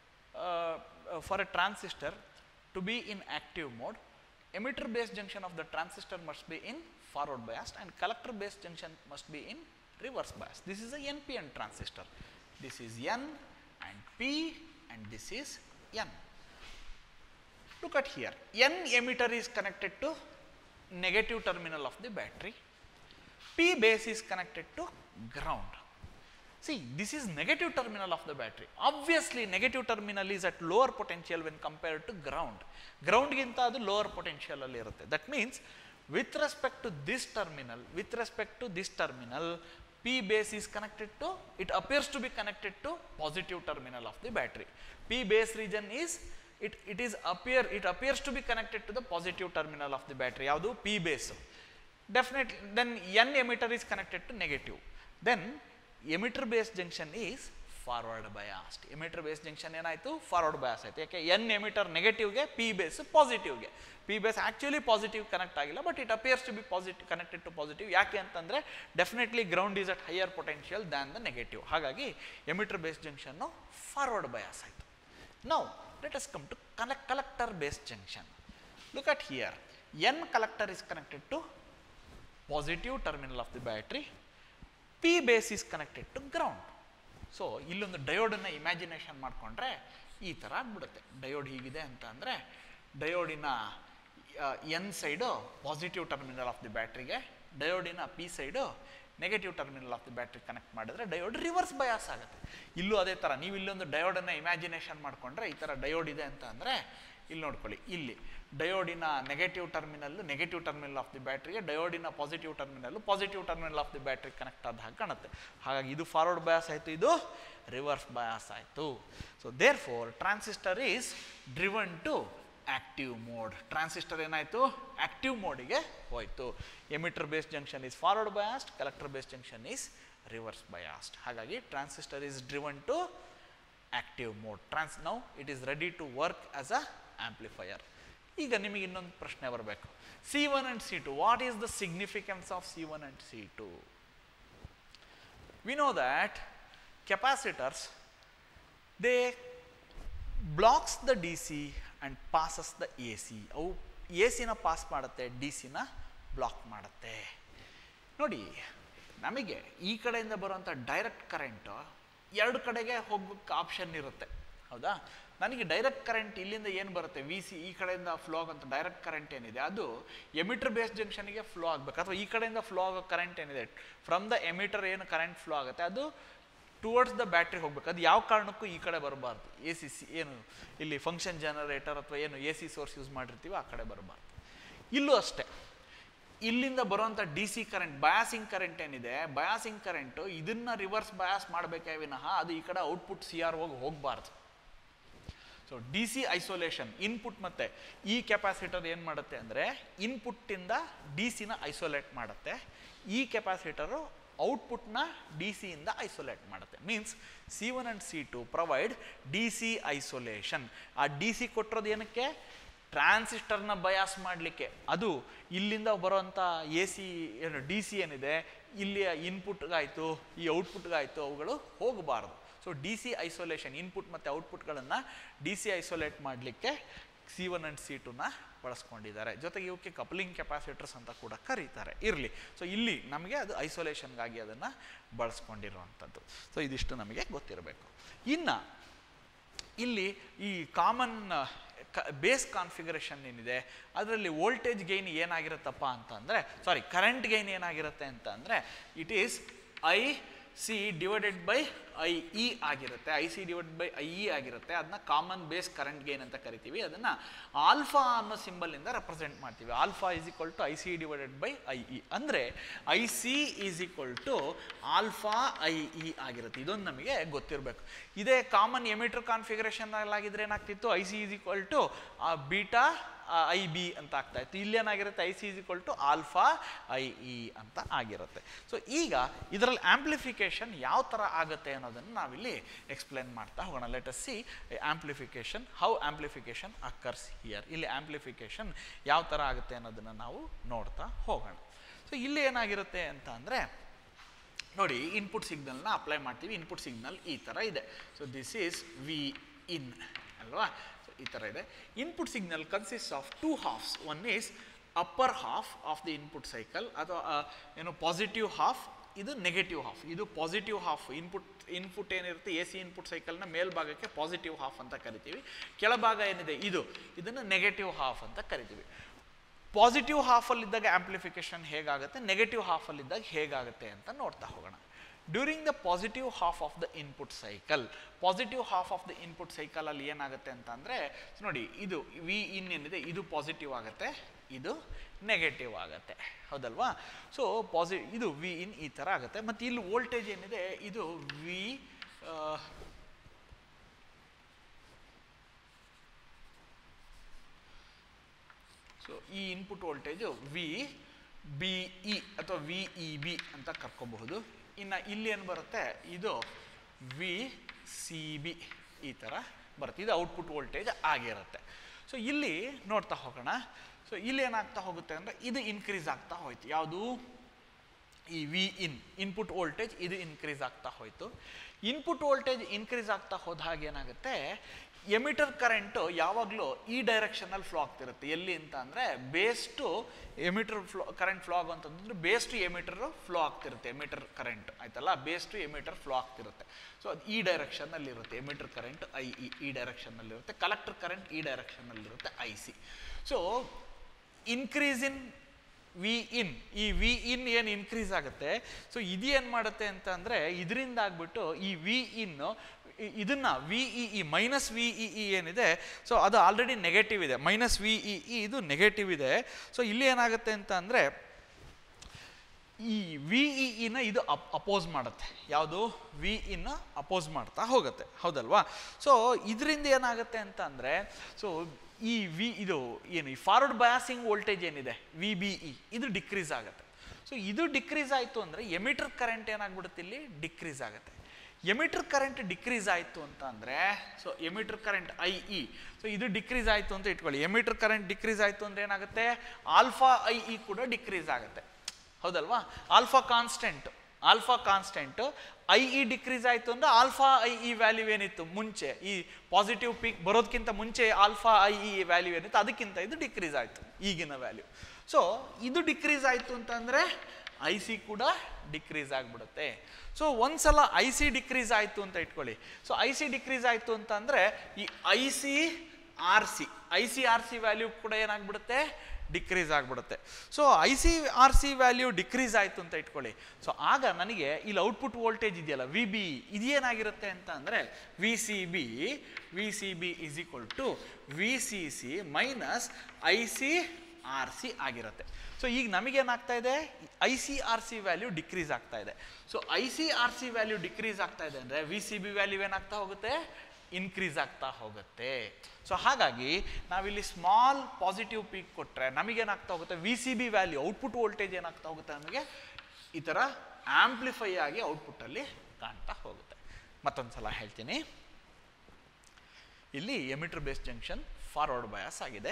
A: for a transistor to be in active mode emitter based junction of the transistor must be in forward biased and collector based junction must be in reverse biased this is a npn transistor this is n and p and this is n look at here n emitter is connected to negative terminal of the battery p base is connected to ground See, this is negative terminal of the battery. Obviously, negative terminal is at lower potential when compared to ground. Ground ಗಿಂತ ಅದು lower potential ಅಲ್ಲಿ ಇರುತ್ತೆ. That means, with respect to this terminal, with respect to this terminal, P base is connected to, it appears to be connected to positive terminal of the battery. P base region is, it, it is appear, it appears to be connected to the positive terminal of the battery. ಯಾವುದು P base. Definitely, then N emitter is connected to negative. Then emitter base junction is forward biased emitter base junction ಏನಾಯಿತು forward bias ಆಯಿತು ಯಾಕೆ N emitter ನೆಗೆಟಿವ್ಗೆ P base ಪಾಸಿಟಿವ್ಗೆ P base actually positive connect ಆಗಿಲ್ಲ but it appears to be positive connected to positive ಯಾಕೆ ಅಂತಂದರೆ definitely ground is at higher potential than the negative ಹಾಗಾಗಿ emitter base ಜಂಕ್ಷನ್ನು forward bias ಆಯಿತು now let us come to collect collector base junction look at here N collector is connected to positive terminal of the battery P base is connected to ground so ಇಲ್ಲೊಂದು ಡಯೋಡನ್ನು imagination ಮಾಡಿಕೊಂಡ್ರೆ ಈ ಥರ ಆಗ್ಬಿಡುತ್ತೆ diode ಹೀಗಿದೆ ಅಂತ ಅಂದರೆ ಡಯೋಡಿನ N side positive terminal of the ಬ್ಯಾಟ್ರಿಗೆ ಡಯೋಡಿನ P side negative terminal of the battery connect ಮಾಡಿದ್ರೆ ಡಯೋಡ್ ರಿವರ್ಸ್ ಬಯಾಸ್ ಆಗುತ್ತೆ ಇಲ್ಲೂ ಅದೇ ಥರ ನೀವು ಇಲ್ಲೊಂದು ಡಯೋಡನ್ನು ಇಮ್ಯಾಜಿನೇಷನ್ ಮಾಡಿಕೊಂಡ್ರೆ ಈ ಥರ ಡಯೋಡ್ ಇದೆ ಅಂತ ಅಂದರೆ ಇಲ್ಲಿ ನೋಡ್ಕೊಳ್ಳಿ ಇಲ್ಲಿ ಡಯೋಡಿನ negative terminal negative terminal of the ಬ್ಯಾಟ್ರಿಗೆ ಡಯೋಡಿನ positive terminal positive terminal of the battery connect ಆದ ಹಾಗೆ ಕಾಣುತ್ತೆ ಹಾಗಾಗಿ ಇದು ಫಾರ್ವರ್ಡ್ ಬಯಾಸ್ ಆಯಿತು ಇದು ರಿವರ್ಸ್ ಬಯಾಸ್ ಆಯಿತು so therefore transistor is driven to active mode transistor ಏನಾಯಿತು ಆಕ್ಟಿವ್ ಮೋಡಿಗೆ ಹೋಯಿತು emitter base junction is forward biased collector base junction is reverse biased ಹಾಗಾಗಿ transistor is driven to active mode. Trans now it is ready to work as a amplifier. ಈಗ ನಿಮಗೆ ಇನ್ನೊಂದು ಪ್ರಶ್ನೆ ಬರಬೇಕು C one and C two what is the significance of C one and C two we know that capacitors they blocks the DC and passes the AC ಅವು A ಸಿನ pass ಮಾಡುತ್ತೆ D ಸಿನ block ಮಾಡುತ್ತೆ ನೋಡಿ ನಮಗೆ ಈ ಕಡೆಯಿಂದ ಬರುವಂಥ ಡೈರೆಕ್ಟ್ ಕರೆಂಟು ಎರಡು ಕಡೆಗೆ ಹೋಗೋಕ್ಕೆ ಆಪ್ಷನ್ ಇರುತ್ತೆ ಹೌದಾ ನನಗೆ ಡೈರೆಕ್ಟ್ ಕರೆಂಟ್ ಇಲ್ಲಿಂದ ಏನು ಬರುತ್ತೆ ವಿ ಸಿ ಈ ಕಡೆಯಿಂದ ಫ್ಲೋ ಆಗೋಂಥ ಡೈರೆಕ್ಟ್ ಕರೆಂಟ್ ಏನಿದೆ ಅದು ಎಮಿಟರ್ ಬೇಸ್ ಜಂಕ್ಷನ್ಗೆ ಫ್ಲೋ ಆಗಬೇಕು ಅಥವಾ ಈ ಕಡೆಯಿಂದ ಫ್ಲೋ ಆಗೋ ಕರೆಂಟ್ ಏನಿದೆ ಫ್ರಮ್ ದ ಎಮಿಟರ್ ಏನು ಕರೆಂಟ್ ಫ್ಲೋ ಆಗುತ್ತೆ ಅದು ಟುವರ್ಡ್ಸ್ ದ ಬ್ಯಾಟ್ರಿ ಹೋಗ್ಬೇಕು ಅದು ಯಾವ ಕಾರಣಕ್ಕೂ ಈ ಕಡೆ ಬರಬಾರ್ದು ಎ ಸಿ ಸಿ ಏನು ಇಲ್ಲಿ ಫಂಕ್ಷನ್ ಜನರೇಟರ್ ಅಥವಾ ಏನು ಎ ಸಿ ಸೋರ್ಸ್ ಯೂಸ್ ಮಾಡಿರ್ತೀವಿ ಆ ಕಡೆ ಬರಬಾರ್ದು ಇಲ್ಲೂ ಅಷ್ಟೇ ಇಲ್ಲಿಂದ ಬರುವಂಥ D C current biasing current ಏನಿದೆ ಬಯಾಸಿಂಗ್ ಕರೆಂಟು ಇದನ್ನ ರಿವರ್ಸ್ ಬಯಾಸ್ ಮಾಡಬೇಕೇ ವಿನಃ ಅದು ಈ ಕಡೆ ಔಟ್ಪುಟ್ ಸಿ ಆರ್ ಹೋಗಿ ಹೋಗಬಾರ್ದು so D C isolation input ಮತ್ತೆ ಈ ಕೆಪಾಸಿಟರ್ ಏನು ಮಾಡುತ್ತೆ ಅಂದರೆ ಇನ್ಪುಟ್ಟಿಂದ ಡಿ ಸಿನ ಐಸೋಲೇಟ್ ಮಾಡುತ್ತೆ ಈ ಕೆಪಾಸಿಟರು ಔಟ್ಪುಟ್ನ ಡಿ ಸಿಯಿಂದ ಐಸೋಲೇಟ್ ಮಾಡುತ್ತೆ means C one and C two provide D C isolation ಆ ಡಿ ಸಿ ಕೊಟ್ಟಿರೋದು ಏನಕ್ಕೆ ಟ್ರಾನ್ಸಿಸ್ಟರ್ನ ಬಯಾಸ್ ಮಾಡಲಿಕ್ಕೆ ಅದು ಇಲ್ಲಿಂದ ಬರುವಂಥ ಎ ಸಿ ಏನು ಡಿ ಸಿ ಏನಿದೆ ಇಲ್ಲಿಯ ಇನ್ಪುಟ್ಗಾಯಿತು ಈ ಔಟ್ಪುಟ್ಗಾಯಿತು ಅವುಗಳು ಹೋಗಬಾರ್ದು so D C isolation input ಮತ್ತು ಔಟ್ಪುಟ್ಗಳನ್ನು ಡಿ ಸಿ ಐಸೋಲೇಟ್ ಮಾಡಲಿಕ್ಕೆ ಸಿ ಒನ್ ಆ್ಯಂಡ್ ಸಿ ಟುನ ಬಳಸ್ಕೊಂಡಿದ್ದಾರೆ ಜೊತೆಗೆ ಇವಕ್ಕೆ ಕಪ್ಲಿಂಗ್ ಕೆಪಾಸಿಟರ್ಸ್ ಅಂತ ಕೂಡ ಕರೀತಾರೆ ಇರಲಿ ಸೊ ಇಲ್ಲಿ ನಮಗೆ ಅದು ಐಸೋಲೇಷನ್ಗಾಗಿ ಅದನ್ನು ಬಳಸ್ಕೊಂಡಿರುವಂಥದ್ದು ಸೊ ಇದಿಷ್ಟು ನಮಗೆ ಗೊತ್ತಿರಬೇಕು ಇನ್ನು ಇಲ್ಲಿ ಈ ಕಾಮನ್ ಬೇಸ್ ಕಾನ್ಫಿಗರೇಷನ್ ಏನಿದೆ ಅದರಲ್ಲಿ ವೋಲ್ಟೇಜ್ ಗೈನ್ ಏನಾಗಿರುತ್ತಪ್ಪ ಅಂತ ಅಂದರೆ ಸಾರಿ ಕರೆಂಟ್ ಗೈನ್ ಏನಾಗಿರುತ್ತೆ ಅಂತ ಅಂದರೆ it is I C divided by I E ಆಗಿರುತ್ತೆ I C divide by I E ಆಗಿರುತ್ತೆ ಅದನ್ನ ಕಾಮನ್ ಬೇಸ್ ಕರೆಂಟ್ ಗೇನ್ ಅಂತ ಕರಿತೀವಿ ಅದನ್ನು ಆಲ್ಫಾ ಅನ್ನೋ ಸಿಂಬಲಿಂದ ರೆಪ್ರೆಸೆಂಟ್ ಮಾಡ್ತೀವಿ alpha is equal to I C divided by I E ಅಂದರೆ I C is equal to alpha I E ಆಗಿರುತ್ತೆ ಇದೊಂದು ನಮಗೆ ಗೊತ್ತಿರಬೇಕು ಇದೇ ಕಾಮನ್ ಎಮಿಟರ್ ಕಾನ್ಫಿಗರೇಷನ್ ಆಗಿದ್ರೆ ಏನಾಗ್ತಿತ್ತು I C is equal to beta I B ಅಂತ ಆಗ್ತಾ ಇತ್ತು ಇಲ್ಲೇನಾಗಿರುತ್ತೆ I C is equal to alpha I E ಅಂತ ಆಗಿರುತ್ತೆ ಸೊ ಈಗ ಇದರಲ್ಲಿ ಆಂಪ್ಲಿಫಿಕೇಶನ್ ಯಾವ ಥರ ಆಗುತ್ತೆ ಅನ್ನೋದನ್ನು ನಾವಿಲ್ಲಿ ಎಕ್ಸ್ಪ್ಲೇನ್ ಮಾಡ್ತಾ ಹೋಗೋಣ let us see amplification how amplification occurs here ಇಲ್ಲಿ ಆಂಪ್ಲಿಫಿಕೇಶನ್ ಯಾವ ಥರ ಆಗುತ್ತೆ ಅನ್ನೋದನ್ನು ನಾವು ನೋಡ್ತಾ ಹೋಗೋಣ ಸೊ ಇಲ್ಲಿ ಏನಾಗಿರುತ್ತೆ ಅಂತ ಅಂದರೆ ನೋಡಿ ಇನ್ಪುಟ್ ಸಿಗ್ನಲ್ನ ಅಪ್ಲೈ ಮಾಡ್ತೀವಿ ಇನ್ಪುಟ್ ಸಿಗ್ನಲ್ ಈ ಥರ ಇದೆ so this is V in ಅಲ್ವಾ ಸೊ ಈ ಥರ ಇದೆ input signal consist of two halves one is upper half of the input cycle ಅಥವಾ ಆ, ಏನು ಪಾಸಿಟಿವ್ ಹಾಫ್ ಇದು ನೆಗೆಟಿವ್ ಹಾಫ್ ಇದು ಪಾಸಿಟಿವ್ ಹಾಫ್ ಇನ್ಪುಟ್ ಇನ್ಪುಟ್ ಏನಿರುತ್ತೆ ಎ ಸಿ ಇನ್ಪುಟ್ ಸೈಕಲ್ನ ಮೇಲ್ಭಾಗಕ್ಕೆ ಪಾಸಿಟಿವ್ ಹಾಫ್ ಅಂತ ಕರಿತೀವಿ ಕೆಳಭಾಗ ಏನಿದೆ ಇದು ಇದನ್ನು ನೆಗೆಟಿವ್ ಹಾಫ್ ಅಂತ ಕರಿತೀವಿ ಪಾಸಿಟಿವ್ ಹಾಫಲ್ಲಿದ್ದಾಗ ಆಂಪ್ಲಿಫಿಕೇಶನ್ ಹೇಗಾಗುತ್ತೆ ನೆಗೆಟಿವ್ ಹಾಫಲ್ಲಿದ್ದಾಗ ಹೇಗಾಗುತ್ತೆ ಅಂತ ನೋಡ್ತಾ ಹೋಗೋಣ during the positive half of the input cycle positive half of the input ಸೈಕಲಲ್ಲಿ ಏನಾಗುತ್ತೆ ಅಂತ ಅಂದರೆ ನೋಡಿ ಇದು ವಿ ಇನ್ ಏನಿದೆ ಇದು ಪಾಸಿಟಿವ್ ಆಗುತ್ತೆ ಇದು ನೆಗೆಟಿವ್ ಆಗುತ್ತೆ ಹೌದಲ್ವಾ ಸೊ ಪಾಸಿ ಇದು ವಿ ಇನ್ ಈ ಥರ ಆಗುತ್ತೆ ಮತ್ತು ಇಲ್ಲಿ ವೋಲ್ಟೇಜ್ ಏನಿದೆ ಇದು ವಿ ಸೊ ಈ input voltage V B E ಅಥವಾ ವಿ ಇ ಬಿ ಅಂತ ಕರ್ಕೋಬಹುದು ಇನ್ನು ಇಲ್ಲಿ ಏನು ಬರುತ್ತೆ ಇದು ವಿ ಸಿ ಬಿ ಈ ಥರ ಬರುತ್ತೆ ಇದು ಔಟ್ಪುಟ್ ವೋಲ್ಟೇಜ್ ಆಗಿರುತ್ತೆ ಸೊ ಇಲ್ಲಿ ನೋಡ್ತಾ ಹೋಗೋಣ ಸೊ ಇಲ್ಲಿ ಏನಾಗ್ತಾ ಹೋಗುತ್ತೆ ಅಂದರೆ ಇದು ಇನ್ಕ್ರೀಸ್ ಆಗ್ತಾ ಹೋಯ್ತು ಯಾವುದು ಈ ವಿ ಇನ್ ಇನ್ಪುಟ್ ವೋಲ್ಟೇಜ್ ಇದು ಇನ್ಕ್ರೀಸ್ ಆಗ್ತಾ ಹೋಯಿತು ಇನ್ಪುಟ್ ವೋಲ್ಟೇಜ್ ಇನ್ಕ್ರೀಸ್ ಆಗ್ತಾ ಹೋದ ಹಾಗೆ ಏನಾಗುತ್ತೆ ಎಮಿಟರ್ ಕರೆಂಟು ಯಾವಾಗಲೂ ಈ ಡೈರೆಕ್ಷನಲ್ಲಿ ಫ್ಲೋ ಆಗ್ತಿರುತ್ತೆ ಎಲ್ಲಿ ಅಂತ ಅಂದರೆ base to emitter flow current flow ಆಗುವಂಥದ್ದು ಬೇಸ್ ಟು ಎಮಿಟರ್ ಫ್ಲೋ ಆಗ್ತಿರುತ್ತೆ ಎಮಿಟರ್ ಕರೆಂಟ್ ಆಯ್ತಲ್ಲ ಬೇಸ್ ಟು ಎಮಿಟರ್ ಫ್ಲೋ ಆಗ್ತಿರುತ್ತೆ ಸೊ ಅದು ಈ ಡೈರೆಕ್ಷನಲ್ಲಿ ಇರುತ್ತೆ ಎಮಿಟರ್ ಕರೆಂಟ್ ಐ ಇ ಈ ಡೈರೆಕ್ಷನ್ನಲ್ಲಿರುತ್ತೆ ಕಲೆಕ್ಟರ್ ಕರೆಂಟ್ ಈ ಡೈರೆಕ್ಷನ್ನಲ್ಲಿರುತ್ತೆ I C so increase in V in ಈ ವಿ ಇನ್ ಏನು ಇನ್ಕ್ರೀಸ್ ಆಗುತ್ತೆ ಸೊ ಇದು ಏನು ಮಾಡುತ್ತೆ ಅಂತ ಅಂದರೆ ಇದರಿಂದ ಆಗ್ಬಿಟ್ಟು ಈ ವಿ ಇನ್ ಇದನ್ನ V E E minus V E E ಏನಿದೆ ಸೊ ಅದು ಆಲ್ರೆಡಿ ನೆಗೆಟಿವ್ ಇದೆ ಮೈನಸ್ ವಿ ಇ ಇ ಇದು ನೆಗೆಟಿವ್ ಇದೆ ಸೊ ಇಲ್ಲಿ ಏನಾಗುತ್ತೆ ಅಂತ ಅಂದರೆ ಈ ವಿ ಇ ಇನ ಇದು ಅಪ್ ಅಪೋಸ್ ಮಾಡುತ್ತೆ ಯಾವುದು ವಿ ಇನ್ನ ಅಪೋಸ್ ಮಾಡ್ತಾ ಹೋಗುತ್ತೆ ಹೌದಲ್ವಾ ಸೊ ಇದರಿಂದ ಏನಾಗುತ್ತೆ ಅಂತ ಅಂದರೆ ಸೊ ಈ ವಿ ಇದು ಏನು ಈ ಫಾರ್ವರ್ಡ್ ಬಯಾಸಿಂಗ್ ವೋಲ್ಟೇಜ್ ಏನಿದೆ ವಿ ಬಿ ಇ ಇದು ಡಿಕ್ರೀಸ್ ಆಗುತ್ತೆ ಸೊ ಇದು ಡಿಕ್ರೀಸ್ ಆಯಿತು ಅಂದರೆ ಎಮಿಟರ್ ಕರೆಂಟ್ ಏನಾಗ್ಬಿಡುತ್ತೆ ಇಲ್ಲಿ ಡಿಕ್ರೀಸ್ ಆಗುತ್ತೆ ಎಮಿಟರ್ ಕರೆಂಟ್ ಡಿಕ್ರೀಸ್ ಆಯಿತು ಅಂತ ಅಂದರೆ so emitter current I E so ಇದು ಡಿಕ್ರೀಸ್ ಆಯಿತು ಅಂತ ಇಟ್ಕೊಳ್ಳಿ ಎಮಿಟರ್ ಕರೆಂಟ್ ಡಿಕ್ರೀಸ್ ಆಯಿತು ಅಂದರೆ ಏನಾಗುತ್ತೆ ಆಲ್ಫಾ ಐ ಇ ಕೂಡ ಡಿಕ್ರೀಸ್ ಆಗುತ್ತೆ ಹೌದಲ್ವಾ alpha constant alpha constant I E decrease ಆಯಿತು ಅಂದರೆ ಆಲ್ಫಾ ಐ ಇ ವ್ಯಾಲ್ಯೂ ಏನಿತ್ತು ಮುಂಚೆ ಈ ಪಾಸಿಟಿವ್ ಪೀಕ್ ಬರೋದಕ್ಕಿಂತ ಮುಂಚೆ ಆಲ್ಫಾ ಐ ಇ ವ್ಯಾಲ್ಯೂ ಏನಿತ್ತು ಅದಕ್ಕಿಂತ ಇದು ಡಿಕ್ರೀಸ್ ಆಯಿತು ಈಗಿನ ವ್ಯಾಲ್ಯೂ ಸೊ ಇದು ಡಿಕ್ರೀಸ್ ಆಯಿತು ಅಂತಂದರೆ ಐ ಸಿ ಕೂಡ ಡಿಕ್ರೀಸ್ ಆಗಿಬಿಡುತ್ತೆ ಸೊ ಒಂದ್ಸಲ ಐ ಸಿ ಡಿಕ್ರೀಸ್ ಆಯಿತು ಅಂತ ಇಟ್ಕೊಳ್ಳಿ ಸೊ ಐ ಸಿ ಡಿಕ್ರೀಸ್ ಆಯಿತು ಅಂತ ಅಂದರೆ ಈ I C R C I C R C value ಕೂಡ ಏನಾಗ್ಬಿಡುತ್ತೆ ಡಿಕ್ರೀಸ್ ಆಗಿಬಿಡುತ್ತೆ so I C R C value decrease ಆಯಿತು ಅಂತ ಇಟ್ಕೊಳ್ಳಿ ಸೊ ಆಗ ನನಗೆ ಇಲ್ಲಿ ಔಟ್ಪುಟ್ ವೋಲ್ಟೇಜ್ ಇದೆಯಲ್ಲ ವಿ ಬಿ ಇದೇನಾಗಿರುತ್ತೆ ಅಂತ ಅಂದರೆ V C B V C B is equal to V C C minus I C R C ಆಗಿರುತ್ತೆ ಸೊ ಈಗ ನಮಗೇನಾಗ್ತಾ ಇದೆ I C R C value decrease ಆಗ್ತಾ ಇದೆ so I C R C value decrease ಆಗ್ತಾ ಇದೆ ಅಂದರೆ V C B value ಏನಾಗ್ತಾ ಹೋಗುತ್ತೆ ಇನ್ಕ್ರೀಸ್ ಆಗ್ತಾ ಹೋಗುತ್ತೆ ಸೊ ಹಾಗಾಗಿ ನಾವಿಲ್ಲಿ ಸ್ಮಾಲ್ ಪಾಸಿಟಿವ್ ಪೀಕ್ ಕೊಟ್ಟರೆ ನಮಗೇನಾಗ್ತಾ ಹೋಗುತ್ತೆ V C B value output voltage ಏನಾಗ್ತಾ ಹೋಗುತ್ತೆ ನಮಗೆ ಈ ಥರ ಆಂಪ್ಲಿಫೈ ಆಗಿ ಔಟ್ಪುಟ್ಟಲ್ಲಿ ಕಾಣ್ತಾ ಹೋಗುತ್ತೆ ಮತ್ತೊಂದು ಸಲ ಹೇಳ್ತೀನಿ ಇಲ್ಲಿ emitter base junction forward bias ಆಗಿದೆ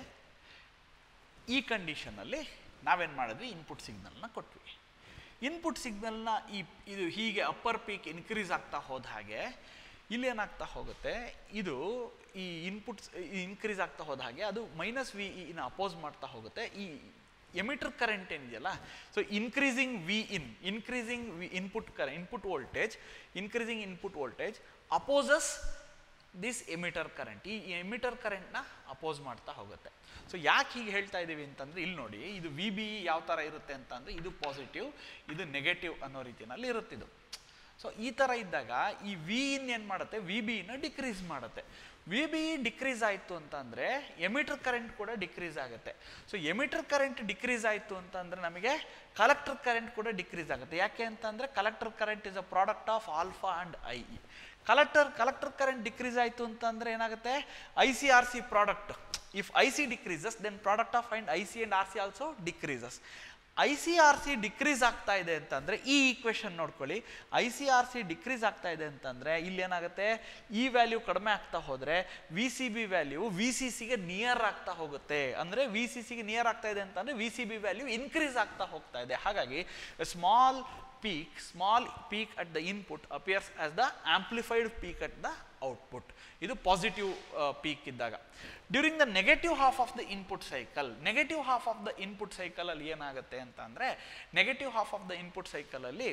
A: ಈ ಕಂಡೀಷನಲ್ಲಿ ನಾವೇನು ಮಾಡಿದ್ವಿ ಇನ್ಪುಟ್ ಸಿಗ್ನಲ್ನ ಕೊಟ್ವಿ ಇನ್ಪುಟ್ ಸಿಗ್ನಲ್ನ ಈ ಇದು ಹೀಗೆ ಅಪ್ಪರ್ ಪೀಕ್ ಇನ್ಕ್ರೀಸ್ ಆಗ್ತಾ ಹೋದ ಹಾಗೆ ಇಲ್ಲಿ ಏನಾಗ್ತಾ ಹೋಗುತ್ತೆ ಇದು ಈ ಇನ್ಪುಟ್ಸ್ ಇನ್ಕ್ರೀಸ್ ಆಗ್ತಾ ಹೋದ ಹಾಗೆ ಅದು ಮೈನಸ್ ವಿ ಇನ ಅಪೋಸ್ ಮಾಡ್ತಾ ಹೋಗುತ್ತೆ ಈ ಎಮಿಟರ್ ಕರೆಂಟ್ ಏನಿದೆಯಲ್ಲ so increasing V in increasing V input ಕರೆ input voltage increasing input voltage opposes this emitter current ಈ ಎಮಿಟರ್ ಕರೆಂಟ್ನ ಅಪೋಸ್ ಮಾಡ್ತಾ ಹೋಗುತ್ತೆ ಸೊ ಯಾಕೆ ಹೀಗೆ ಹೇಳ್ತಾ ಇದ್ದೀವಿ ಅಂತಂದರೆ ಇಲ್ಲಿ ನೋಡಿ ಇದು ವಿ ಬಿ ಯಾವ ಥರ ಇರುತ್ತೆ ಅಂತಂದರೆ ಇದು ಪಾಸಿಟಿವ್ ಇದು ನೆಗೆಟಿವ್ ಅನ್ನೋ ರೀತಿಯಲ್ಲಿ ಇರುತ್ತಿದ್ದು ಸೊ ಈ ಥರ ಇದ್ದಾಗ ಈ ವಿ ಇನ್ ಏನು ಮಾಡುತ್ತೆ ವಿ ಬಿನ ಡಿಕ್ರೀಸ್ ಮಾಡುತ್ತೆ ವಿ ಬಿ ಡಿಕ್ರೀಸ್ ಆಯಿತು ಅಂತಂದರೆ ಎಮಿಟರ್ ಕರೆಂಟ್ ಕೂಡ ಡಿಕ್ರೀಸ್ ಆಗುತ್ತೆ ಸೊ ಎಮಿಟರ್ ಕರೆಂಟ್ ಡಿಕ್ರೀಸ್ ಆಯಿತು ಅಂತಂದರೆ ನಮಗೆ ಕಲೆಕ್ಟರ್ ಕರೆಂಟ್ ಕೂಡ ಡಿಕ್ರೀಸ್ ಆಗುತ್ತೆ ಯಾಕೆ ಅಂತಂದರೆ collector current is a product of alpha and I E collector collector current decrease ಆಯಿತು ಅಂತಂದರೆ ಏನಾಗುತ್ತೆ I C R C product if I C decreases then product of and I C and R C also decreases I C R C decrease ಆಗ್ತಾ ಇದೆ ಅಂತಂದರೆ ಈ equation ನೋಡ್ಕೊಳ್ಳಿ I C R C decrease ಆಗ್ತಾ ಇದೆ ಅಂತಂದರೆ ಇಲ್ಲಿ ಏನಾಗುತ್ತೆ ಈ ವ್ಯಾಲ್ಯೂ ಕಡಿಮೆ ಆಗ್ತಾ ಹೋದರೆ V C B value V C ಸಿಗೆ ನಿಯರ್ ಆಗ್ತಾ ಹೋಗುತ್ತೆ ಅಂದರೆ ವಿ ಸಿ ಸಿಗೆ ನಿಯರ್ ಆಗ್ತಾ ಇದೆ ಅಂತಂದರೆ V C B value increase ಆಗ್ತಾ ಹೋಗ್ತಾ ಇದೆ ಹಾಗಾಗಿ small peak, small peak at the input appears as the amplified peak at the output. ಇದು ಪಾಸಿಟಿವ್ ಪೀಕ್ ಇದ್ದಾಗ during the negative half of the input cycle negative half of the input ಸೈಕಲಲ್ಲಿ ಏನಾಗುತ್ತೆ ಅಂತ ಅಂದರೆ negative half of the input ಸೈಕಲಲ್ಲಿ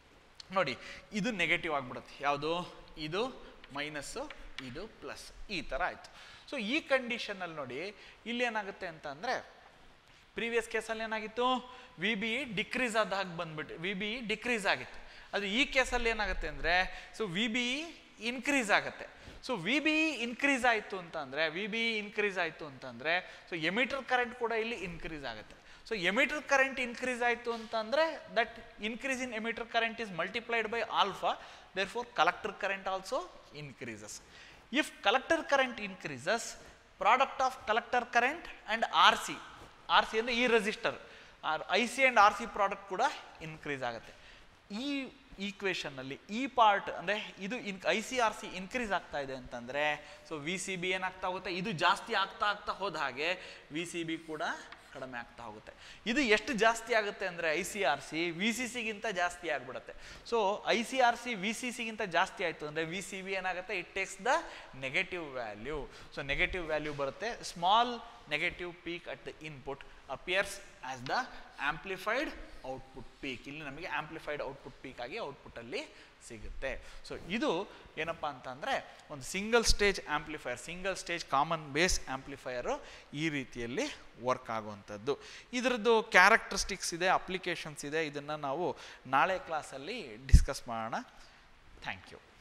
A: ನೋಡಿ ಇದು negative ಆಗಿಬಿಡುತ್ತೆ ಯಾವುದು ಇದು ಮೈನಸ್ಸು ಇದು ಪ್ಲಸ್ ಈ ಥರ ಆಯಿತು ಸೊ ಈ ಕಂಡೀಷನಲ್ಲಿ ನೋಡಿ ಇಲ್ಲಿ ಏನಾಗುತ್ತೆ ಅಂತ ಅಂದರೆ ಪ್ರೀವಿಯಸ್ ಕೇಸಲ್ಲಿ ಏನಾಗಿತ್ತು ವಿ ಬಿ ಡಿಕ್ರೀಸ್ ಆದ ಹಾಗೆ ಬಂದ್ಬಿಟ್ಟು ವಿ ಬಿ ಡಿಕ್ರೀಸ್ ಆಗಿತ್ತು ಅದು ಈ ಕೇಸಲ್ಲಿ ಏನಾಗುತ್ತೆ ಅಂದರೆ ಸೊ ವಿ ಬಿ ಇನ್ಕ್ರೀಸ್ ಆಗುತ್ತೆ ಸೊ ವಿ ಬಿ ಇನ್ಕ್ರೀಸ್ ಆಯಿತು ಅಂತಂದರೆ ವಿ ಬಿ ಇನ್ಕ್ರೀಸ್ ಆಯಿತು ಅಂತಂದರೆ ಸೊ ಎಮಿಟರ್ ಕರೆಂಟ್ ಕೂಡ ಇಲ್ಲಿ ಇನ್ಕ್ರೀಸ್ ಆಗುತ್ತೆ ಸೊ ಎಮಿಟರ್ ಕರೆಂಟ್ ಇನ್ಕ್ರೀಸ್ ಆಯಿತು ಅಂತಂದರೆ that increase in emitter current is multiplied by alpha therefore collector current also increases if collector current increases product of collector current and R C R C ಅಂದರೆ ಈ resistor R I C and R C product ಕೂಡ increase ಆಗುತ್ತೆ ಈ ಈಕ್ವೇಷನ್ನಲ್ಲಿ ಈ part ಅಂದರೆ ಇದು in I C R C increase ಆಗ್ತಾ ಇದೆ ಅಂತಂದರೆ ಸೊ ವಿ ಸಿ ಬಿ ಏನಾಗ್ತಾ ಹೋಗುತ್ತೆ ಇದು ಜಾಸ್ತಿ ಆಗ್ತಾ ಆಗ್ತಾ ಹೋದ ಹಾಗೆ ವಿ ಸಿ ಬಿ ಕೂಡ ಕಡಿಮೆ ಆಗ್ತಾ ಹೋಗುತ್ತೆ ಇದು ಎಷ್ಟು ಜಾಸ್ತಿ ಆಗುತ್ತೆ ಅಂದರೆ I C R C V C ಸಿಗಿಂತ ಜಾಸ್ತಿ ಆಗಿಬಿಡುತ್ತೆ so I C R C V C ಸಿಗಿಂತ ಜಾಸ್ತಿ ಆಯಿತು ಅಂದರೆ ವಿ ಸಿ ಬಿ ಏನಾಗುತ್ತೆ it takes the negative value so negative value ಬರುತ್ತೆ small negative peak at the input appears as the amplified output peak ಇಲ್ಲಿ ನಮಗೆ ಆಂಪ್ಲಿಫೈಡ್ ಔಟ್ಪುಟ್ ಪೀಕ್ ಆಗಿ ಔಟ್ಪುಟ್ಟಲ್ಲಿ ಸಿಗುತ್ತೆ ಸೊ ಇದು ಏನಪ್ಪ ಅಂತಂದರೆ ಒಂದು single stage amplifier single stage common base amplifier ಈ ರೀತಿಯಲ್ಲಿ ವರ್ಕ್ ಆಗುವಂಥದ್ದು ಇದರದ್ದು ಕ್ಯಾರೆಕ್ಟರಿಸ್ಟಿಕ್ಸ್ ಇದೆ ಅಪ್ಲಿಕೇಶನ್ಸ್ ಇದೆ ಇದನ್ನು ನಾವು ನಾಳೆ ಕ್ಲಾಸಲ್ಲಿ ಡಿಸ್ಕಸ್ ಮಾಡೋಣ ಥ್ಯಾಂಕ್ ಯು